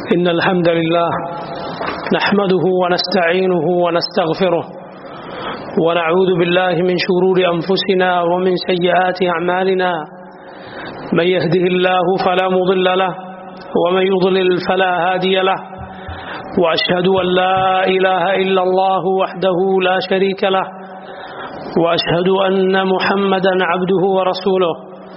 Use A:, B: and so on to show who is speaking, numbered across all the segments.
A: إن الحمد لله نحمده ونستعينه ونستغفره ونعوذ بالله من شرور أنفسنا ومن سيئات أعمالنا من يهده الله فلا مضل له ومن يضلل فلا هادي له وأشهد أن لا إله إلا الله وحده لا شريك له وأشهد أن محمدا عبده ورسوله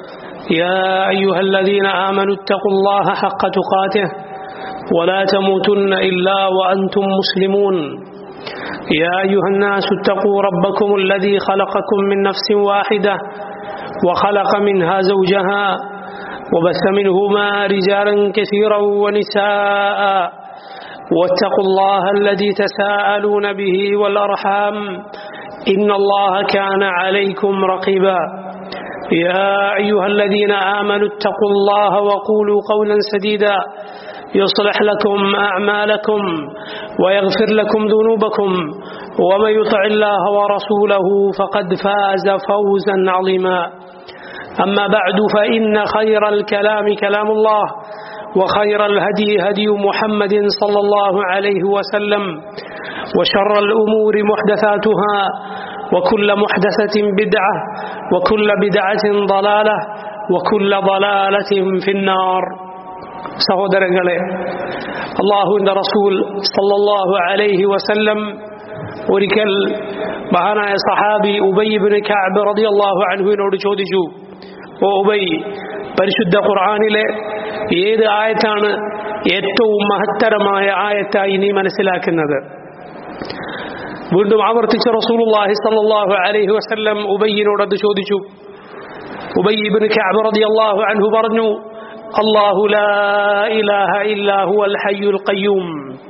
A: يا أيها الذين آمنوا اتقوا الله حق تقاته ولا تموتن إلا وأنتم مسلمون يا أيها الناس اتقوا ربكم الذي خلقكم من نفس واحدة وخلق منها زوجها وبث منهما رجالا كثيرا ونساء واتقوا الله الذي تساءلون به والأرحام إن الله كان عليكم رقيبا يا أيها الذين آمنوا اتقوا الله وقولوا قولا سديدا يصلح لكم أعمالكم ويغفر لكم ذنوبكم ومن يطع الله ورسوله فقد فاز فوزا عظيما أما بعد فإن خير الكلام كلام الله وخير الهدي هدي محمد صلى الله عليه وسلم وشر الأمور محدثاتها وكل محدثة بدعة وكل بدعة ضلالة وكل ضلالة في النار സഹോദരങ്ങളെ അള്ളാഹുവിൻ്റെ റസൂൽ സല്ലല്ലാഹു അലൈഹി വസല്ലം ഒരിക്കൽ മഹാനായ സഹാബി ഉബൈബിന് കഅബ് റളിയല്ലാഹു അൻഹുവിനോട് ചോദിച്ചു ഓ ഉബൈ പരിശുദ്ധ ഖുർആനിലെ ഏത് ആയത്താണ് ഏറ്റവും മഹത്തരമായ ആയത്തായി നീ മനസ്സിലാക്കുന്നത് വീണ്ടും ആവർത്തിച്ച റസൂലുള്ളാഹി സല്ലല്ലാഹു അലൈഹി വസല്ലം ഉബയ്യിനോട് അത് ചോദിച്ചു ഉബയ്യ് ഇബ്നു കഅബ് റളിയല്ലാഹു അൻഹു പറഞ്ഞു അല്ലാഹു ലാ ഇലാഹ ഇല്ലാ ഹുവൽ ഹയ്യുൽ ഖയ്യൂം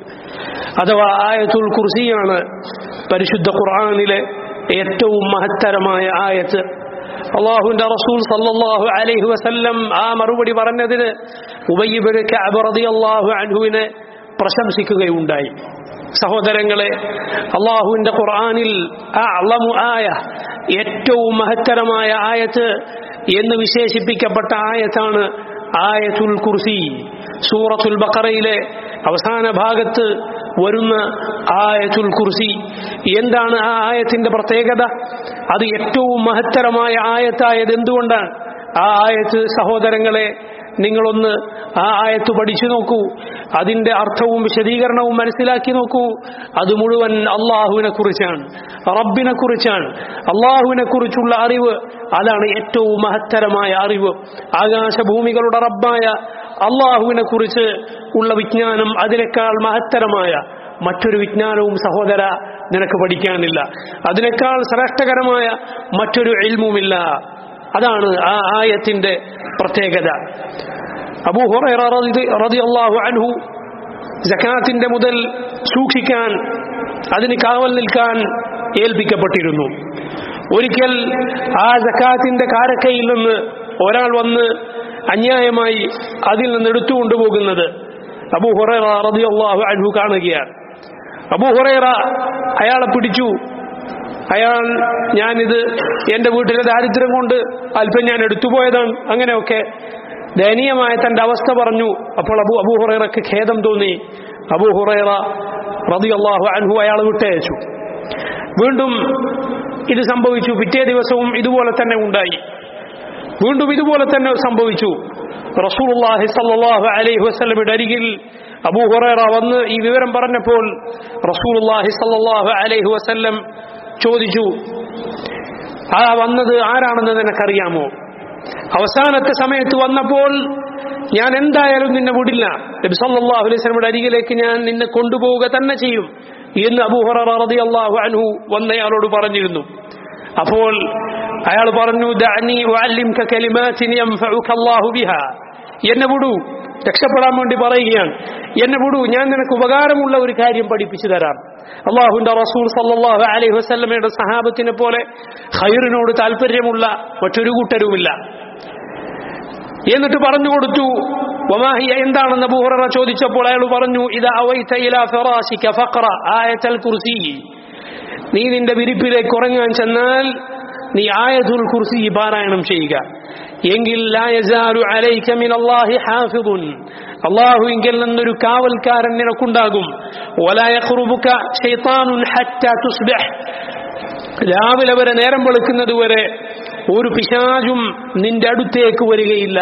A: അഥവാ ആയത്തുൽ കുർസിയാണ് പരിശുദ്ധ ഖുർആനിലെ ഏറ്റവും മഹത്തരമായ ആയത്ത് അള്ളാഹുവിന്റെ റസൂൽ സല്ലല്ലാഹു അലൈഹി വസല്ലം ആ മറുപടി പറഞ്ഞതിന് ഉബയ്യ് ഇബ്നു കഅബ് റളിയല്ലാഹു അൻഹുവിനെ പ്രശംസിക്കുകയുണ്ടായി സഹോദരങ്ങളെ അള്ളാഹുവിന്റെ ഖുർആനിൽ അളമു ആയ ഏറ്റവും മഹത്തരമായ ആയത്ത് എന്ന് വിശേഷിപ്പിക്കപ്പെട്ട ആയത്താണ് ആയത്തുൽ കുർസി സൂറത്തുൽ ബക്കറയിലെ അവസാന ഭാഗത്ത് വരുന്ന ആയത്തുൽ കുർസി എന്താണ് ആ ആയത്തിന്റെ പ്രത്യേകത അത് ഏറ്റവും മഹത്തരമായ ആയത്തായത് എന്തുകൊണ്ടാണ് ആ ആയത്ത് സഹോദരങ്ങളെ നിങ്ങളൊന്ന് ആ ആയത്ത് പഠിച്ചു നോക്കൂ അതിന്റെ അർത്ഥവും വിശദീകരണവും മനസ്സിലാക്കി നോക്കൂ അത് മുഴുവൻ അള്ളാഹുവിനെ കുറിച്ചാണ് റബ്ബിനെ കുറിച്ചാണ് അള്ളാഹുവിനെ കുറിച്ചുള്ള അറിവ് അതാണ് ഏറ്റവും മഹത്തരമായ അറിവ് ആകാശഭൂമികളുടെ റബ്ബായ അള്ളാഹുവിനെ കുറിച്ച് ഉള്ള വിജ്ഞാനം അതിനേക്കാൾ മഹത്തരമായ മറ്റൊരു വിജ്ഞാനവും സഹോദര നിനക്ക് പഠിക്കാനില്ല അതിനേക്കാൾ ശ്രേഷ്ഠകരമായ മറ്റൊരു എൽമുമില്ല അതാണ് ആ ആയത്തിന്റെ പ്രത്യേകത അബൂ ഹുറൈറ റളിയല്ലാഹു അൻഹു സക്കാത്തിന്റെ മുതൽ സൂക്ഷിക്കാൻ അതിന് കാവൽ നിൽക്കാൻ ഏൽപ്പിക്കപ്പെട്ടിരുന്നു ഒരിക്കൽ ആ സക്കാത്തിന്റെ കാരക്കയിൽ നിന്ന് ഒരാൾ വന്ന് അന്യായമായി അതിൽ നിന്ന് എടുത്തു കൊണ്ടുപോകുന്നത് അബൂ ഹുറൈറ റളിയല്ലാഹു അൻഹു കാണുകയാണ് അബൂ ഹുറൈറ അയാളെ പിടിച്ചു അയാൾ ഞാനിത് എൻ്റെ വീട്ടിലെ ദാരിദ്ര്യം കൊണ്ട് അല്പം ഞാൻ എടുത്തുപോയതാണ് അങ്ങനെയൊക്കെ ദയനീയമായ തന്റെ അവസ്ഥ പറഞ്ഞു അപ്പോൾ അബു അബൂ ഹുറൈറക്ക് ഖേദം തോന്നി അബൂ ഹുറൈറ റതി അള്ളാഹു അൻഹു അയാൾ വിട്ടയച്ചു വീണ്ടും ഇത് സംഭവിച്ചു പിറ്റേ ദിവസവും ഇതുപോലെ തന്നെ ഉണ്ടായി വീണ്ടും ഇതുപോലെ തന്നെ സംഭവിച്ചു റസൂലുള്ളാഹി സല്ലല്ലാഹു അലൈഹി വസല്ലമയുടെ അരികിൽ അബൂ ഹുറൈറ വന്ന് ഈ വിവരം പറഞ്ഞപ്പോൾ റസൂലുള്ളാഹി സല്ലല്ലാഹു അലൈഹി വസല്ലം ചോദിച്ചു ആ വന്നത് ആരാണെന്ന് നിനക്കറിയാമോ അവസാനത്തെ സമയത്ത് വന്നപ്പോൾ ഞാൻ എന്തായാലും നിന്നെ വിടില്ല നബി സല്ലല്ലാഹു അലൈഹി വസല്ലമയുടെ അരികിലേക്ക് ഞാൻ നിന്നെ കൊണ്ടുപോവുക തന്നെ ചെയ്യും എന്ന് അബൂ ഹുറൈറ റളിയല്ലാഹു അൻഹു വന്നയാളോട് പറഞ്ഞിരുന്നു അപ്പോൾ അയാൾ പറഞ്ഞു ദഅനി ഉഅല്ലിംക കലിമാതിൻ യൻഫഉക അല്ലാഹു ബിഹാ എന്നെ വിടൂ രക്ഷപ്പെടാൻ വേണ്ടി പറയുകയാണ് എന്നെ വിടൂ ഞാൻ നിനക്ക് ഉപകാരമുള്ള ഒരു കാര്യം പഠിപ്പിച്ചു തരാം അള്ളാഹുന്റെ റസൂൽ സല്ലല്ലാഹു അലൈഹി വസല്ലമയുടെ സഹാബത്തിനെ പോലെ ഖൈറിനോട് താല്പര്യമുള്ള മറ്റൊരു കൂട്ടരുമില്ല എന്നിട്ട് പറഞ്ഞു കൊടുത്തു വമാഹിയ എന്താണെന്ന് ബുഹറ ചോദിച്ചപ്പോൾ അയാൾ പറഞ്ഞു ഇത് അവൈത ഇലാ ഫിറാശിക ഫഖറ ആയത്തൽ കുർസി നീ നിന്റെ വിരിപ്പിലേക്ക് ഉറങ്ങാൻ ചെന്നാൽ നീ ആയതുൽ കുർസി പാരായണം ചെയ്യുക എങ്കിൽ ലാ യസാലു അലൈക മിനല്ലാഹി ഹാഫിദുൻ അള്ളാഹുവിങ്കിൽ നിന്നൊരു കാവൽക്കാരൻ നിനക്കുണ്ടാകും വലാ യഖ്റുബുക ശൈത്താനുൻ ഹത്താ തുസ്ബിഹ് രാവിലെ വരെ നേരം വെളുക്കുന്നത് വരെ ഒരു പിശാചും നിന്റെ അടുത്തേക്ക് വരികയില്ല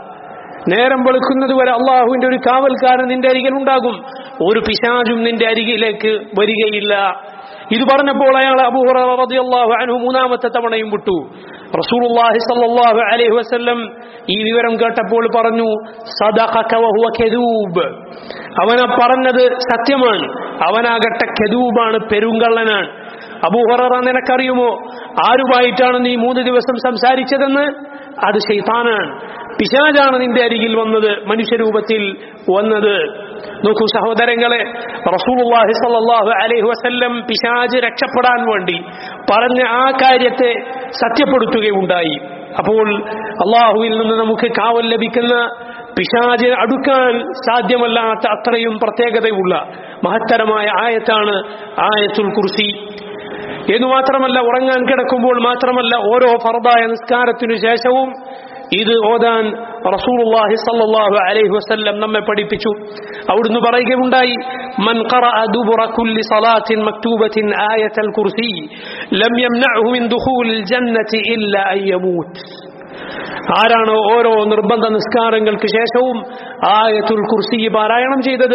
A: നേരം വെളുക്കുന്നത് വരെ അള്ളാഹുവിന്റെ ഒരു കാവൽക്കാരൻ നിന്റെ അരികിൽ ഉണ്ടാകും ഒരു പിശാചും നിന്റെ അരികിലേക്ക് വരികയില്ല ഇത് പറഞ്ഞപ്പോൾ അയാൾ അബൂഹു അനു മൂന്നാമത്തെ തവണയും വിട്ടു റസൂലുള്ളാഹി സ്വല്ലല്ലാഹു അലൈഹി വസല്ലം ഈ വിവരം കേട്ടപ്പോൾ പറഞ്ഞു സദഖക വഹുവ കദൂബ് അവന പറഞ്ഞത് സത്യമാണ് അവനാകട്ടെ കദൂബാണ് പെരുങ്കള്ളനാണ് അബൂഹറ നിനക്കറിയുമോ ആരുമായിട്ടാണ് നീ മൂന്ന് ദിവസം സംസാരിച്ചതെന്ന് അത് ശൈത്താനാണ് പിശാജാണ് നിന്റെ അരികിൽ വന്നത് മനുഷ്യരൂപത്തിൽ വന്നത് നോക്കൂ സഹോദരങ്ങളെ റസൂലുള്ളാഹി സ്വല്ലല്ലാഹു അലൈഹി വസല്ലം പിശാജ് രക്ഷപ്പെടാൻ വേണ്ടി പറഞ്ഞ ആ കാര്യത്തെ സത്യപ്പെടുത്തുകയുണ്ടായി അപ്പോൾ അള്ളാഹുവിൽ നിന്ന് നമുക്ക് കാവൽ ലഭിക്കുന്ന പിശാചിന് അടുക്കാൻ സാധ്യമല്ലാത്ത അത്രയും പ്രത്യേകതയുള്ള മഹത്തരമായ ആയത്താണ് ആയത്തുൽ കുർസി എന്ന് മാത്രമല്ല ഉറങ്ങാൻ കിടക്കുമ്പോൾ മാത്രമല്ല ഓരോ ഫർദായ നിസ്കാരത്തിനു ശേഷവും ഇത് ഓതാൻ റസൂലുള്ളാഹി സ്വല്ലല്ലാഹു അലൈഹി വസല്ലം നമ്മെ പഠിപ്പിച്ചു അവിടുന്ന് പറയുകയുണ്ടായി മൻ ഖറഅ ദുബറ കുല്ലി സലാത്തിൻ മക്തൂബത്തിൻ ആയത്തൽ കുർസി ലം യംനഅഹു മിൻ ദുഖൂലിൽ ജന്നതി ഇല്ലാ അൻ യമൂത്ത് ആരാണോ ഓരോ നിർബന്ധ നിസ്കാരങ്ങൾക്ക് ശേഷവും ആയത്തുൽ കുർസി പാരായണം ചെയ്തത്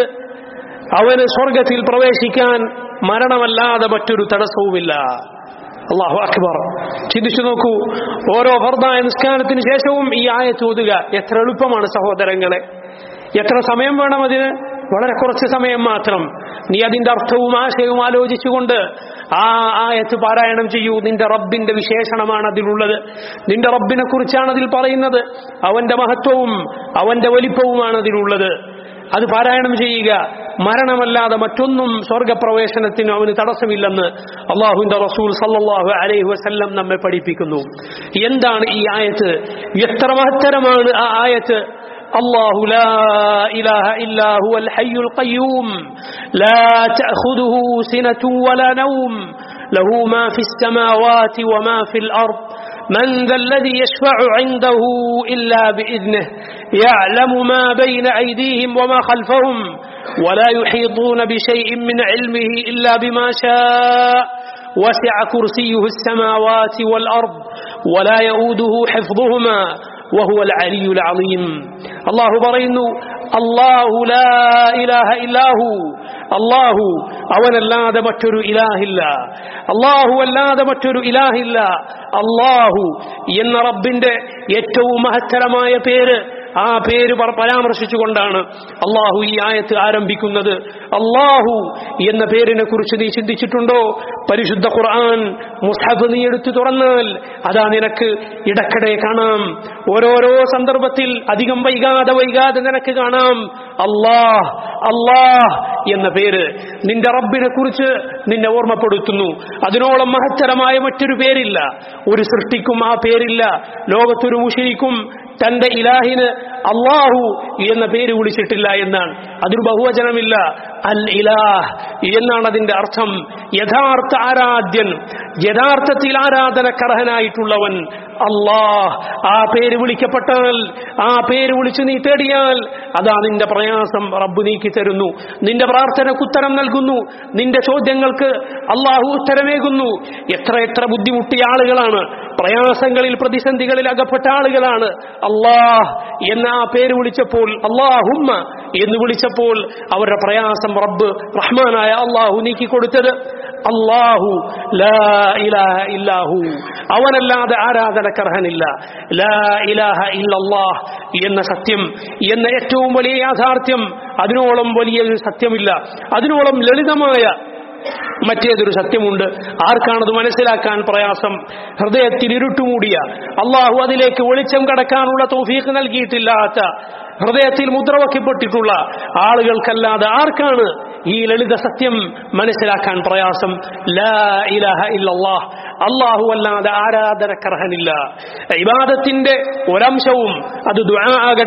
A: അവന് സ്വർഗത്തിൽ പ്രവേശിക്കാൻ മരണമല്ലാതെ മറ്റൊരു തടസ്സവുമില്ല അള്ളാഹു അക്ബർ ചിന്തിച്ചു നോക്കൂ ഓരോ ഫർദായ നിസ്കാരത്തിന് ശേഷവും ഈ ആയത്ത് ഓതുക എത്ര എളുപ്പമാണ് സഹോദരങ്ങളെ എത്ര സമയം വേണം അതിന് വളരെ കുറച്ച് സമയം മാത്രം നീ അതിന്റെ അർത്ഥവും ആശയവും ആലോചിച്ചുകൊണ്ട് ആ ആയത്ത് പാരായണം ചെയ്യൂ നിന്റെ റബ്ബിന്റെ വിശേഷണമാണ് അതിലുള്ളത് നിന്റെ റബ്ബിനെ കുറിച്ചാണ് അതിൽ പറയുന്നത് അവന്റെ മഹത്വവും അവന്റെ വലിപ്പവുമാണ് അതിലുള്ളത് അത് പാരായണം ചെയ്യുക മരണമല്ലാതെ മറ്റൊന്നും സ്വർഗപ്രവേശനത്തിന് അവന് തടസ്സമില്ലെന്ന് അള്ളാഹുവിന്റെ റസൂൽ സല്ലല്ലാഹു അലൈഹി വസല്ലം നമ്മെ പഠിപ്പിക്കുന്നു എന്താണ് ഈ ആയത്ത് എത്ര മഹത്തരമാണ് ആ ആയത്ത് الله لا إله إلا هو الحي القيوم لا تأخذه سنة ولا نوم له ما في السماوات وما في الأرض من ذا الذي يشفع عنده إلا بإذنه يعلم ما بين أيديهم وما خلفهم ولا يحيطون بشيء من علمه إلا بما شاء وسع كرسيه السماوات والأرض ولا يؤوده حفظهما وهو العلي العظيم الله برينو الله لا إله إلا هو അള്ളാഹു അവനല്ലാതെ മറ്റൊരു ഇലാഹില്ല അള്ളാഹു അല്ലാതെ മറ്റൊരു ഇലാഹില്ല അള്ളാഹു എന്ന റബ്ബിന്റെ ഏറ്റവും മഹത്തരമായ പേര് ആ പേര് പരാമർശിച്ചുകൊണ്ടാണ് അള്ളാഹു ഈ ആയത്ത് ആരംഭിക്കുന്നത് അള്ളാഹു എന്ന പേരിനെ കുറിച്ച് നീ ചിന്തിച്ചിട്ടുണ്ടോ പരിശുദ്ധ ഖുർആൻ മുസ്ഹബ് നീ എടുത്തു തുറന്നാൽ അതാ നിനക്ക് ഇടക്കിടെ കാണാം ഓരോരോ സന്ദർഭത്തിൽ അധികം വൈകാതെ വൈകാതെ നിനക്ക് കാണാം അള്ളാഹ് അള്ളാഹ് എന്ന പേര് നിന്റെ റബ്ബിനെ കുറിച്ച് നിന്നെ ഓർമ്മപ്പെടുത്തുന്നു അതിനോളം മഹത്തരമായ മറ്റൊരു പേരില്ല ഒരു സൃഷ്ടിക്കും ആ പേരില്ല ലോകത്തൊരു മുഷിരിക്കും തന്റെ ഇലാഹിന് അള്ളാഹു എന്ന പേര് വിളിച്ചിട്ടില്ല എന്നാണ് അതൊരു ബഹുവചനമില്ല അൽ ഇലാഹ് എന്നാണ് അതിന്റെ അർത്ഥം യഥാർത്ഥ ആരാധ്യൻ യഥാർത്ഥത്തിൽ ആരാധനക്കർഹനായിട്ടുള്ളവൻ അള്ളാഹ് ആ പേര് വിളിക്കപ്പെട്ടാൽ ആ പേര് വിളിച്ചു നീ തേടിയാൽ അതാ നിന്റെ പ്രയാസം റബ്ബ് നീക്കി തരുന്നു നിന്റെ പ്രാർത്ഥനക്ക് ഉത്തരം നൽകുന്നു നിന്റെ ചോദ്യങ്ങൾക്ക് അള്ളാഹു ഉത്തരമേകുന്നു എത്ര എത്ര ബുദ്ധിമുട്ടിയ ആളുകളാണ് പ്രയാസങ്ങളിൽ പ്രതിസന്ധികളിൽ അകപ്പെട്ട ആളുകളാണ് അള്ളാഹ് എന്ന ആ പേര് വിളിച്ചപ്പോൾ അള്ളാഹുമ്മ എന്ന് വിളിച്ചപ്പോൾ അവരുടെ പ്രയാസം റബ്ബ് റഹ്മാനായ അള്ളാഹു നീക്കി കൊടുത്തത് അള്ളാഹു ലാ ഇലാഹ ഇല്ലാഹു അവനല്ലാതെ ആരാധനക്കർഹനില്ല ലാ ഇലാഹ ഇല്ലല്ലാഹ് എന്ന സത്യം എന്ന ഏറ്റവും വലിയ യാഥാർത്ഥ്യം അതിനോളം വലിയൊരു സത്യമില്ല അതിനോളം ലളിതമായ മറ്റേതൊരു സത്യമുണ്ട് ആർക്കാണത് മനസ്സിലാക്കാൻ പ്രയാസം ഹൃദയത്തിൽ ഇരുട്ടുമൂടിയ അള്ളാഹു അതിലേക്ക് വെളിച്ചം കടക്കാനുള്ള തൗഫീഖ് നൽകിയിട്ടില്ലാത്ത ഹൃദയത്തിൽ മുദ്രവയ്ക്കപ്പെട്ടിട്ടുള്ള ആളുകൾക്കല്ലാതെ ആർക്കാണ് ഈ ലളിത സത്യം മനസ്സിലാക്കാൻ പ്രയാസം ലാ ഇലാഹ ഇല്ലല്ലാഹ് അള്ളാഹു അല്ലാതെ ആരാധനക്കർഹനില്ല ഇബാദത്തിന്റെ ഒരംശവും അത് ദുആ ആകട്ടെ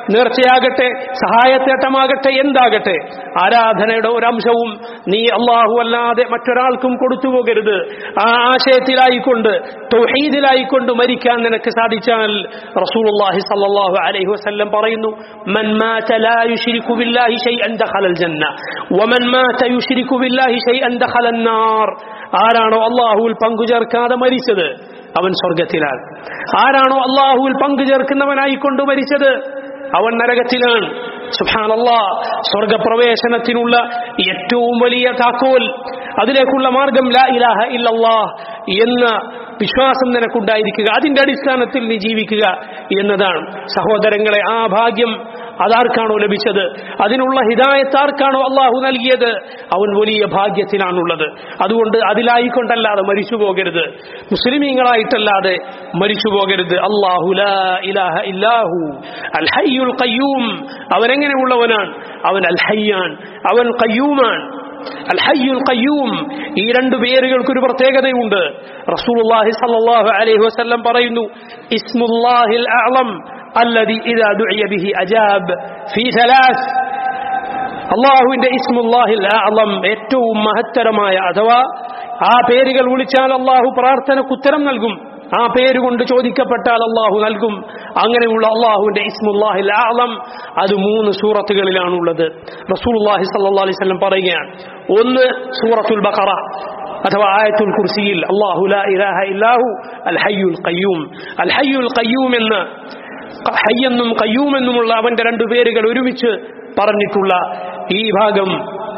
A: നേർച്ചയാകട്ടെ സഹായത്തേട്ടമാകട്ടെ എന്താകട്ടെ ആരാധനയുടെ ഒരംശവും നീ അള്ളാഹു അല്ലാതെ മറ്റൊരാൾക്കും കൊടുത്തു പോകരുത് ആ ആശയത്തിലായിക്കൊണ്ട് തൗഹീദിലായിക്കൊണ്ട് മരിക്കാൻ നിനക്ക് സാധിച്ചാൽ റസൂലുള്ളാഹി സല്ലല്ലാഹു അലൈഹി വസല്ലം പറയുന്നു മൻ മാത ലാ യുശ്രികു ബില്ലാഹി ഷൈഅൻ ദഖലൽ ജന്ന വമൻ മാത യുശ്രികു ബില്ലാഹി ഷൈഅൻ ദഖലൻ നാർ ആരാണോ അള്ളാഹുവിൽ പങ്കു ചേർക്കാതെ മരിച്ചത് അവൻ സ്വർഗത്തിലാണ് ആരാണോ അള്ളാഹുവിൽ പങ്കു ചേർക്കുന്നവനായിക്കൊണ്ട് മരിച്ചത് അവൻ നരകത്തിലാണ് സുഹാനല്ലാ സ്വർഗപ്രവേശനത്തിനുള്ള ഏറ്റവും വലിയ താക്കോൽ അതിലേക്കുള്ള മാർഗം ലാ ഇലാഹ ഇല്ലല്ലാ എന്ന വിശ്വാസം നിനക്കുണ്ടായിരിക്കുക അതിന്റെ അടിസ്ഥാനത്തിൽ നീ ജീവിക്കുക എന്നതാണ് സഹോദരങ്ങളെ ആ ഭാഗ്യം അതാർക്കാണോ ലഭിച്ചത് അതിനുള്ള ഹിദായത്ത് ആർക്കാണോ അള്ളാഹു നൽകിയത് അവൻ വലിയ ഭാഗ്യത്തിലാണുള്ളത് അതുകൊണ്ട് അതിലായിക്കൊണ്ടല്ലാതെ മരിച്ചു പോകരുത് മുസ്ലിമീങ്ങളായിട്ടല്ലാതെ മരിച്ചു പോകരുത് അള്ളാഹു ലാ ഇലാഹ ഇല്ലാഹു അൽ ഹയ്യുൽ ഖയ്യൂം അവൻ എങ്ങനെയുള്ളവനാണ് അവൻ അൽ ഹയ്യാൻ അവൻ ഖയ്യൂമാണ് അൽ ഹയ്യുൽ ഖയ്യൂം ഈ രണ്ട് പേരുകൾക്ക് ഒരു പ്രത്യേകതയുണ്ട് റസൂലുള്ളാഹി സ്വല്ലല്ലാഹു അലൈഹി വസല്ലം പറയുന്നു ഇസ്മുല്ലാഹിൽ അഅളം الذي إذا دعي به أجاب في ثلاث അള്ളാഹുവിന്റെ ഇസ്മുല്ലാഹിൽ അളം ഏറ്റവും മഹത്തരമായ അഥവാ ആ പേരുകൾ വിളിച്ചാൽ അള്ളാഹു പ്രാർത്ഥനക്ക് ഉത്തരം നൽകും ആ പേരുകൊണ്ട് ചോദിക്കപ്പെട്ടാൽ അള്ളാഹു നൽകും അങ്ങനെയുള്ള അള്ളാഹുവിന്റെ ഇസ്മുല്ലാഹിൽ ആളം അത് മൂന്ന് സൂറത്തുകളിലാണുള്ളത് റസൂലുള്ളാഹി സല്ലല്ലാഹു അലൈഹി വസല്ലം പറയുകയാണ് ഒന്ന് സൂറത്തുൽ ബഖറ അഥവാ ആയത്തുൽ കുർസിയിൽ അള്ളാഹു ലാ ഇലാഹ ഇല്ലാഹു അൽ ഹയ്യുൽ ഖയ്യൂം അൽ ഹയ്യുൽ ഖയ്യൂം എന്ന് ഹയ്യെന്നും കയ്യൂമെന്നുമുള്ള അവന്റെ രണ്ടു പേരുകൾ ഒരുമിച്ച് പറഞ്ഞിട്ടുള്ള ഈ ഭാഗം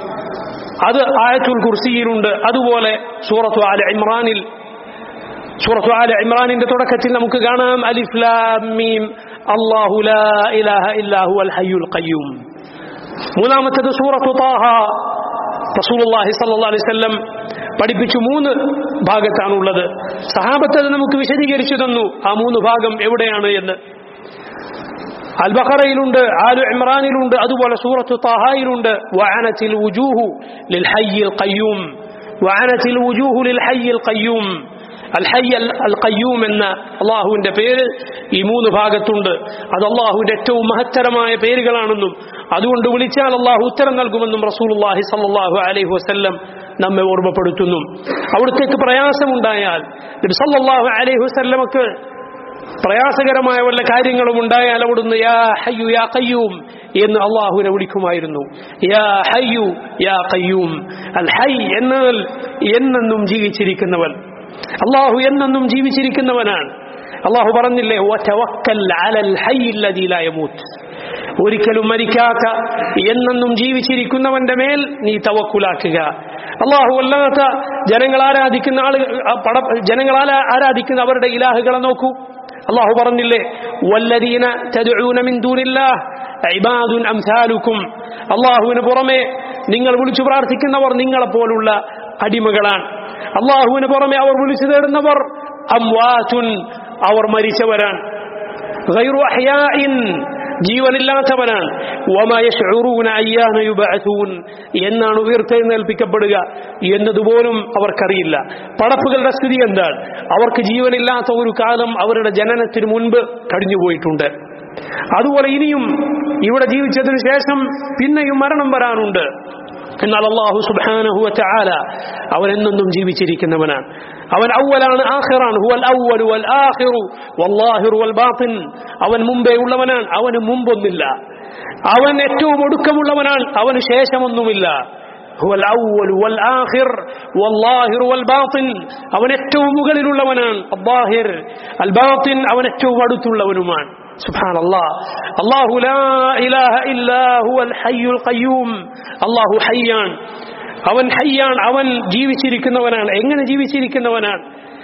A: അത് ആയത്തുൽ കുർസിയിലുണ്ട് അതുപോലെ സൂറത്തു ആല ഇമ്രാനിൽ സൂറത്തു ആല ഇമ്രാനിന്റെ തുടക്കത്തിൽ നമുക്ക് കാണാം അലിഫ്ലാം മീം അല്ലാഹു ലാ ഇലാഹ ഇല്ലാഹു അൽ ഹയ്യുൽ ഖയ്യൂം മൂന്നാമത്തേത് സൂറത്തു താഹ റസൂലുള്ളാഹി സ്വല്ലല്ലാഹു അലൈഹി വസല്ലം പഠിപ്പിച്ചു മൂന്ന് ഭാഗത്താണുള്ളത് സഹാബത്ത് അത് നമുക്ക് വിശദീകരിച്ചു തന്നു ആ മൂന്ന് ഭാഗം എവിടെയാണ് എന്ന് അൽ ബഖറയിലുണ്ട് ആലു ഇമ്രാനിലുണ്ട് അതുപോലെ സൂറത്തു താഹായിലുണ്ട് വഅനത്തിൽ വുജൂഹു ലിൽ ഹയ്യിൽ ഖയ്യൂം വഅനത്തിൽ വുജൂഹു ലിൽ ഹയ്യിൽ ഖയ്യൂം അൽ ഹയ്യ അൽ ഖയ്യൂം എന്ന അള്ളാഹുവിന്റെ പേര് ഈ മൂന്ന് ഭാഗത്തുണ്ട് അത് അള്ളാഹുവിന്റെ ഏറ്റവും മഹത്തരമായ പേരുകളാണെന്നും അതുകൊണ്ട് വിളിച്ചാൽ അള്ളാഹു ഉത്തരം നൽകുമെന്നും റസൂലുള്ളാഹി സല്ലല്ലാഹു അലൈഹി വസല്ലം നമ്മെ ഓർമ്മപ്പെടുത്തുന്നു അവിടത്തേക്ക് പ്രയാസമുണ്ടായാൽ നബി സല്ലല്ലാഹു അലൈഹി വസല്ലമക്ക് പ്രയാസകരമായ വല്ല കാര്യങ്ങളും ഉണ്ടായാൽ അവിടുന്ന് യാ ഹയ്യു യാ കയ്യൂം എന്ന് അള്ളാഹുവിനെ വിളിക്കുമായിരുന്നു യാ ഹയ്യു യാ കയ്യൂം അൽ ഹൈ എന്നാൽ എന്നെന്നും ജീവിച്ചിരിക്കുന്നവൻ അള്ളാഹു എന്നെന്നും ജീവിച്ചിരിക്കുന്നവനാണ് അള്ളാഹു പറഞ്ഞില്ലേ "വതവക്കൽ അലൽ ഹയ്യിൽ ലദീ ലാ യമൂത്ത്." ഒരിക്കലും മരിക്കാത്ത എന്നെന്നും ജീവിച്ചിരിക്കുന്നവന്റെ മേൽ നീ തവക്കുലാക്കുക അള്ളാഹു അല്ലാത്ത ജനങ്ങൾ ആരാധിക്കുന്ന ആളുകൾ ആ പട ജനങ്ങൾ ആരാ- ആരാധിക്കുന്ന അവരുടെ ഇലാഹുകളെ നോക്കൂ അള്ളാഹു പറഞ്ഞില്ലേ വല്ലദീന തദ്ഉന മിൻ ദൂനില്ലാഹ് ഇബാദുൻ അംസാലുക്കും അള്ളാഹുവിന് പുറമെ നിങ്ങൾ വിളിച്ചു പ്രാർത്ഥിക്കുന്നവർ നിങ്ങളെപ്പോലുള്ള അടിമകളാണ് അള്ളാഹുവിന് പുറമെ അവർ വിളിച്ചു തേടുന്നവർ അംവാതുൻ അവർ മരിച്ചവരാണ് ഗൈറു അഹ്യാഇൻ ജീവനില്ലാത്തവനാണ് വമാ യശ്ഉറൂന അയ്യാന യുബഅസൂൻ എന്നാണ് ഉയർത്തെഴുന്നേൽപ്പിക്കപ്പെടുക എന്നതുപോലും അവർക്കറിയില്ല പടപ്പുകളുടെ സ്ഥിതി എന്താണ് അവർക്ക് ജീവനില്ലാത്ത ഒരു കാലം അവരുടെ ജനനത്തിന് മുൻപ് കഴിഞ്ഞുപോയിട്ടുണ്ട് അതുപോലെ ഇനിയും ഇവിടെ ജീവിച്ചതിന് ശേഷം പിന്നെയും മരണം വരാനുണ്ട് എന്നാൽ അള്ളാഹു സുബ്ഹാനഹു വതആല അവൻ എന്നെന്നും ജീവിച്ചിരിക്കുന്നവനാണ് അവൻ അവലാണ് ആഖിറാണ് ഹുവൽ അവ്വലു വൽ ആഖിറു വല്ലാഹിറു വൽ ബാത്തിൻ അവൻ മുമ്പേ ഉള്ളവനാണ് അവന് മുമ്പൊന്നില്ല അവൻ ഏറ്റവും ഒടുക്കമുള്ളവനാണ് അവന് ശേഷമൊന്നുമില്ല ഹുവൽ അവ്വലു വൽ ആഖിർ വല്ലാഹിറു വൽ ബാത്തിൻ അവൻ ഏറ്റവും മുകളിലുള്ളവനാണ് അല്ലാഹിർ അൽ ബാത്തിൻ അവൻ ഏറ്റവും അടുത്തുള്ളവനുമാണ് سبحان الله الله لا إله إلا هو الحي القيوم الله حيان അവൻ ഹയ്യാൻ അവൻ ജീവിച്ചിരിക്കുന്നവനാണ് എങ്ങനെ ജീവിച്ചിരിക്കുന്നവനാണ്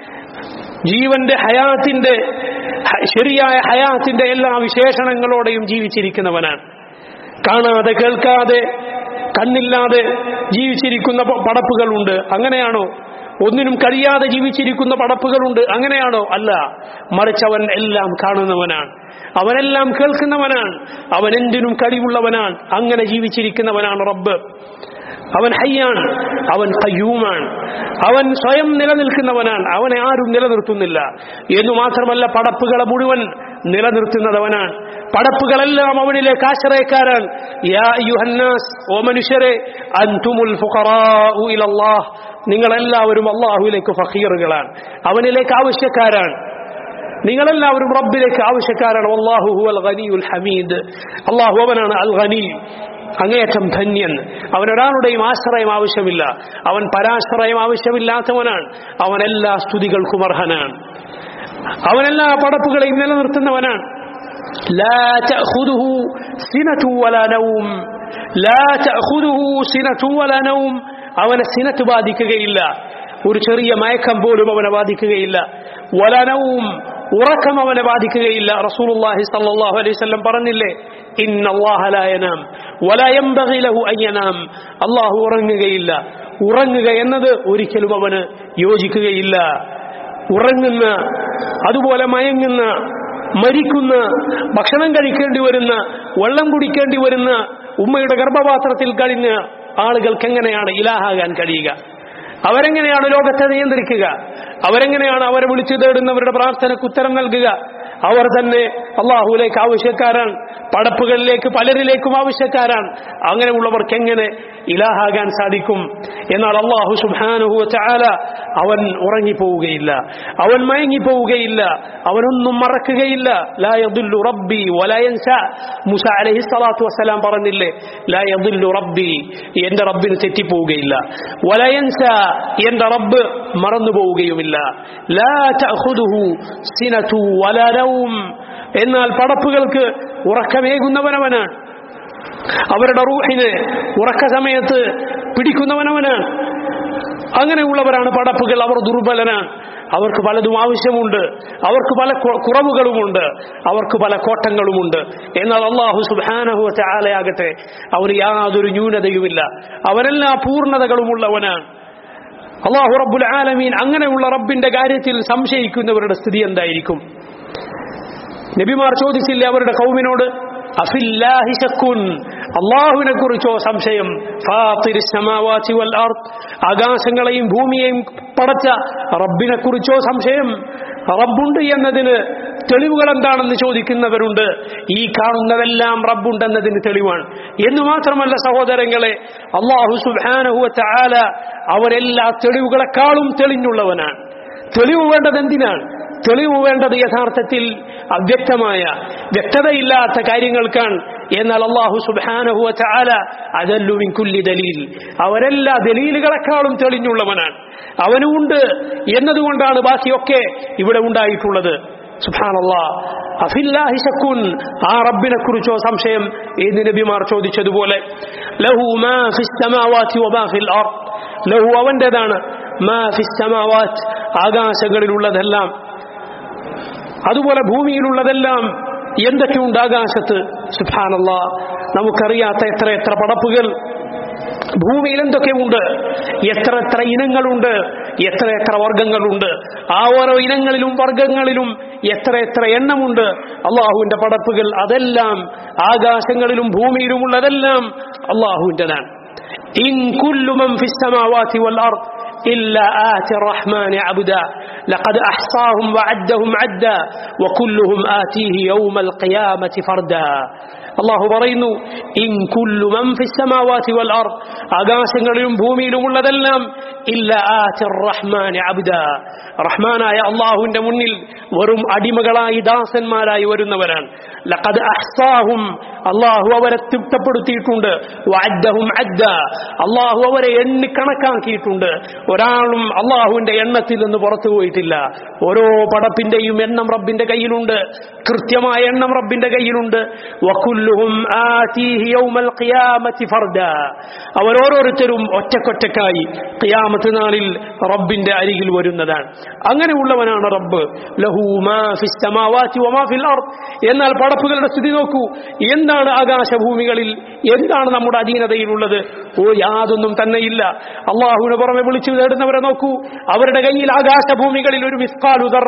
A: ജീവന്റെ ഹയാത്തിന്റെ ഹ- ശരിയായ ഹയാത്തിന്റെ എല്ലാ വിശേഷണങ്ങളോടെയും ജീവിച്ചിരിക്കുന്നവനാണ് കാണാതെ കേൾക്കാതെ കണ്ണില്ലാതെ ജീവിച്ചിരിക്കുന്ന പ- പടപ്പുകളുണ്ട് അങ്ങനെയാണോ ഒന്നിനും കഴിയാതെ ജീവിച്ചിരിക്കുന്ന പടപ്പുകളുണ്ട് അങ്ങനെയാണോ അല്ല മറിച്ച് അവൻ എല്ലാം കാണുന്നവനാണ് അവനെല്ലാം കേൾക്കുന്നവനാണ് അവൻ എന്തിനും കഴിവുള്ളവനാണ് അങ്ങനെ ജീവിച്ചിരിക്കുന്നവനാണ് റബ്ബ് അവൻ ഹയ്യാണ് അവൻ കയ്യൂമാണ് അവൻ സ്വയം നിലനിൽക്കുന്നവനാണ് അവനെ ആരും നിലനിർത്തുന്നില്ല എന്നു മാത്രമല്ല പടപ്പുകളെ മുഴുവൻ നിലനിർത്തുന്നതവനാണ് പടപ്പുകളെല്ലാം അവനിലേക്ക് ആശ്രയക്കാരാണ് യാ അയ്യുഹന്നാസ് ഓ മനുഷ്യരെ അൻതുമുൽ ഫുഖറാഉ ഇലല്ലാഹ് നിങ്ങളെല്ലാവരും അള്ളാഹുവിലേക്ക് ഫഖീറുകളാണ് അവനിലേക്ക് ആവശ്യക്കാരാണ് നിങ്ങളെല്ലാവരും റബ്ബിലേക്ക് ആവശ്യക്കാരാണ് അള്ളാഹു ഹുവൽ ഗനിയുൽ ഹമീദ് അള്ളാഹു അവനാണ് അൽ ഗനി അങ്ങേയറ്റം ധന്യൻ അവനൊരാളുടെയും ആശ്രയം ആവശ്യമില്ല അവൻ പരാശ്രയം ആവശ്യമില്ലാത്തവനാണ് അവൻ എല്ലാ സ്തുതികൾക്കും അർഹനാണ് അവനെല്ലാ പടപ്പുകളെയും നിലനിർത്തുന്നവനാണ് لا تأخذه سنة ولا نوم لا تأخذه سنة ولا نوم അവനെ സിനത്ത് ബാധിക്കുകയില്ല ഒരു ചെറിയ മയക്കം പോലും അവനെ ബാധിക്കുകയില്ല വലനവും ഉറക്കം അവനെ ബാധിക്കുകയില്ല റസൂലുള്ളാഹി സല്ലല്ലാഹു അലൈഹി വസല്ലം പറഞ്ഞില്ലേ ഇന്നല്ലാഹ ലാ യനാം വലാ യംബഗി ലഹു അൻ യനാം അല്ലാഹു ഉറങ്ങുകയില്ല ഉറങ്ങുക എന്നത് ഒരിക്കലും അവന് യോജിക്കുകയില്ല ഉറങ്ങുന്ന അതുപോലെ മയങ്ങുന്ന മരിക്കുന്ന ഭക്ഷണം കഴിക്കേണ്ടി വരുന്ന വെള്ളം കുടിക്കേണ്ടി വരുന്ന ഉമ്മയുടെ ഗർഭപാത്രത്തിൽ കഴിഞ്ഞ ആളുകൾക്ക് എങ്ങനെയാണ് ഇലാഹാകാൻ കഴിയുക അവരെങ്ങനെയാണ് ലോകത്തെ നിയന്ത്രിക്കുക അവരെങ്ങനെയാണ് അവരെ വിളിച്ചു തേടുന്നവരുടെ പ്രാർത്ഥനയ്ക്ക് ഉത്തരം നൽകുക അവർ തന്നെ അള്ളാഹുലേക്ക് ആവശ്യക്കാരാണ് പടപ്പുകളിലേക്ക് പലരിലേക്കും ആവശ്യക്കാരാണ് അങ്ങനെയുള്ളവർക്ക് എങ്ങനെ ഇലാഹാകാൻ സാധിക്കും എന്നാൽ അള്ളാഹു സുബാനുഹു ചാല അവൻ ഉറങ്ങിപ്പോവുകയില്ല അവൻ മയങ്ങിപ്പോവുകയില്ല അവനൊന്നും മറക്കുകയില്ല ലായദുല്ലു റബ്ബി വലയൻസ മുസ അലഹി സ്വലാത്തു വസ്സലാം പറഞ്ഞില്ലേ ലായദുല്ലു റബ്ബി എന്റെ റബ്ബിന് തെറ്റിപ്പോവുകയില്ല വലയൻസ എന്റെ റബ്ബ് മറന്നു പോവുകയുമില്ല ലാ തഅഖുദുഹു സിനതു വലാ നൗം എന്നാൽ പടപ്പുകൾക്ക് ഉറക്കമേകുന്നവനവനാണ് അവരുടെ റൂഹിന് ഉറക്ക സമയത്ത് പിടിക്കുന്നവനവനാണ് അങ്ങനെയുള്ളവരാണ് പടപ്പുകൾ അവർ ദുർബലനാണ് അവർക്ക് പലതും ആവശ്യമുണ്ട് അവർക്ക് പല കു- കുറവുകളുമുണ്ട് അവർക്ക് പല കോട്ടങ്ങളുമുണ്ട് എന്നാൽ അള്ളാഹു സുബാനഹു ആലയാകട്ടെ അവന് യാതൊരു ന്യൂനതയുമില്ല അവനെല്ലാ പൂർണ്ണതകളുമുള്ളവനാണ് അള്ളാഹു റബ്ബുൽ ആലമീൻ അങ്ങനെയുള്ള റബ്ബിന്റെ കാര്യത്തിൽ സംശയിക്കുന്നവരുടെ സ്ഥിതി എന്തായിരിക്കും നബിമാർ ചോദിച്ചില്ലേ അവരുടെ കൗമിനോട് അഫില്ലാഹി ശക്കുൻ അള്ളാഹുവിനെ കുറിച്ചോ സംശയം ഫാത്തിരി സമാവാതി വൽ അർദ് ആകാശങ്ങളെയും ഭൂമിയെയും പടച്ച റബ്ബിനെ കുറിച്ചോ സംശയം റബ്ബുണ്ട് എന്നതിന് തെളിവുകൾ എന്താണെന്ന് ചോദിക്കുന്നവരുണ്ട് ഈ കാണുന്നതെല്ലാം റബ്ബുണ്ടെന്നതിന് തെളിവാണ് എന്ന് മാത്രമല്ല സഹോദരങ്ങളെ അള്ളാഹു സുബ്ഹാനഹു വതആല അവരെല്ലാ തെളിവുകളെക്കാളും തെളിഞ്ഞുള്ളവനാണ് തെളിവ് വേണ്ടത് എന്തിനാണ് തെളിവ് വേണ്ടത് യഥാർത്ഥത്തിൽ അവ്യക്തമായ വ്യക്തതയില്ലാത്ത കാര്യങ്ങൾക്കാണ് എന്നാൽ അള്ളാഹു സുബാനഹു ചാല അതല്ലുവിൻ കുല്ലി ദലീൽ അവരെല്ലാ ദലീലുകളെക്കാളും തെളിഞ്ഞുള്ളവനാണ് അവനുണ്ട് എന്നതുകൊണ്ടാണ് ബാക്കിയൊക്കെ ഇവിടെ ഉണ്ടായിട്ടുള്ളത് സുബാനല്ലാ അഫില്ലാഹി ശക്കുൻ ആ റബ്ബിനെ കുറിച്ചോ സംശയം ഏത് നബിമാർ ചോദിച്ചതുപോലെ ലഹു മാ ഫിസ് സമാവാതി വമാ ഫിൽ അർദ് ലഹു അവന്റേതാണ് മാ ഫിസ് സമാവാത്ത് ആകാശങ്ങളിലുള്ളതെല്ലാം അതുപോലെ ഭൂമിയിലുള്ളതെല്ലാം എന്തൊക്കെയുണ്ട് ആകാശത്ത് സുഭാനല്ല നമുക്കറിയാത്ത എത്ര എത്ര പടപ്പുകൾ ഭൂമിയിൽ എന്തൊക്കെയുണ്ട് എത്ര എത്ര ഇനങ്ങളുണ്ട് എത്ര എത്ര വർഗങ്ങളുണ്ട് ആ ഓരോ ഇനങ്ങളിലും വർഗങ്ങളിലും എത്ര എത്ര എണ്ണമുണ്ട് അള്ളാഹുവിന്റെ പടപ്പുകൾ അതെല്ലാം ആകാശങ്ങളിലും ഭൂമിയിലുമുള്ളതെല്ലാം അള്ളാഹുവിൻ്റെതാണ് ഇൻ കുല്ലു മൻ ഫിസ് സമാവാതി വൽ അർദ് إلا آتي الرحمن عبدا لقد أحصاهم وعدهم عدا وكلهم آتيه يوم القيامة فردا അള്ളാഹു പറയുന്നു ഇൻ കുല്ലു മൻ ഫിസ് സമാവാതി വൽ അർദ് ആകാശങ്ങളിലും ഭൂമിയിലുമുള്ളതെല്ലാം ഇല്ല ആതി റഹ്മാൻ അബ്ദ റഹ്മാനായ അള്ളാഹുവിന്റെ മുന്നിൽ വെറും അടിമകളായി ദാസന്മാരായി വരുന്നവരാണ് ലഖദ് അഹ്സാഹും അള്ളാഹു അവരെ തൃപ്തപ്പെടുത്തിയിട്ടുണ്ട് വഅദ്ദഹും അദ്ദ അള്ളാഹു അവരെ എണ്ണി കണക്കാക്കിയിട്ടുണ്ട് ഒരാളും അള്ളാഹുവിന്റെ എണ്ണത്തിൽ നിന്ന് പുറത്തു പോയിട്ടില്ല ഓരോ പടപ്പിന്റെയും എണ്ണം റബ്ബിന്റെ കയ്യിലുണ്ട് കൃത്യമായ എണ്ണം റബ്ബിന്റെ കയ്യിലുണ്ട് വകുല്ലുഹും ആതീഹി യൗമൽ ഖിയാമത്തി ഫർദ അവരോരോരുത്തരും ഒറ്റക്കൊറ്റക്കായി ഖിയാമത്ത് നാളിൽ റബ്ബിന്റെ അരികിൽ വരുന്നതാണ് അങ്ങനെയുള്ളവനാണ് റബ്ബ് ലഹു മാ ഫിസ് സമാവാതി വമാ ഫിൽ അർദ് എന്നാൽ പടപ്പുകളുടെ സ്ഥിതി നോക്കൂ എന്താണ് ആകാശഭൂമികളിൽ എന്താണ് നമ്മുടെ അധീനതയിലുള്ളത് ഓ യാതൊന്നും തന്നെയില്ല അള്ളാഹുവിന് പുറമെ വിളിച്ചു തേടുന്നവരെ നോക്കൂ അവരുടെ കയ്യിൽ ആകാശഭൂമികളിൽ ഒരു മിസ്കാലുദറ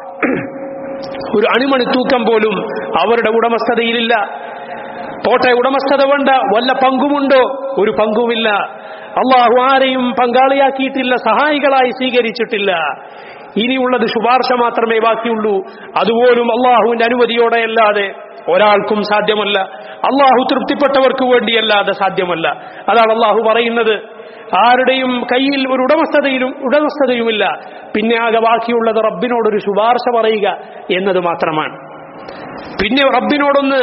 A: ഒരു അണിമണി തൂക്കം പോലും അവരുടെ ഉടമസ്ഥതയിലില്ല പോട്ടെ ഉടമസ്ഥത വേണ്ട വല്ല പങ്കുമുണ്ടോ ഒരു പങ്കുമില്ല അള്ളാഹു ആരെയും പങ്കാളിയാക്കിയിട്ടില്ല സഹായികളായി സ്വീകരിച്ചിട്ടില്ല ഇനിയുള്ളത് ശുപാർശ മാത്രമേ ബാക്കിയുള്ളൂ അതുപോലും അള്ളാഹുവിന്റെ അനുമതിയോടെ അല്ലാതെ ഒരാൾക്കും സാധ്യമല്ല അള്ളാഹു തൃപ്തിപ്പെട്ടവർക്ക് വേണ്ടിയല്ലാതെ സാധ്യമല്ല അതാണ് അള്ളാഹു പറയുന്നത് ആരുടെയും കയ്യിൽ ഒരു ഉടമസ്ഥതയിലും ഉടമസ്ഥതയുമില്ല പിന്നെ ആകെ ബാക്കിയുള്ളത് റബ്ബിനോടൊരു ശുപാർശ പറയുക എന്നത് മാത്രമാണ് പിന്നെ റബ്ബിനോടൊന്ന്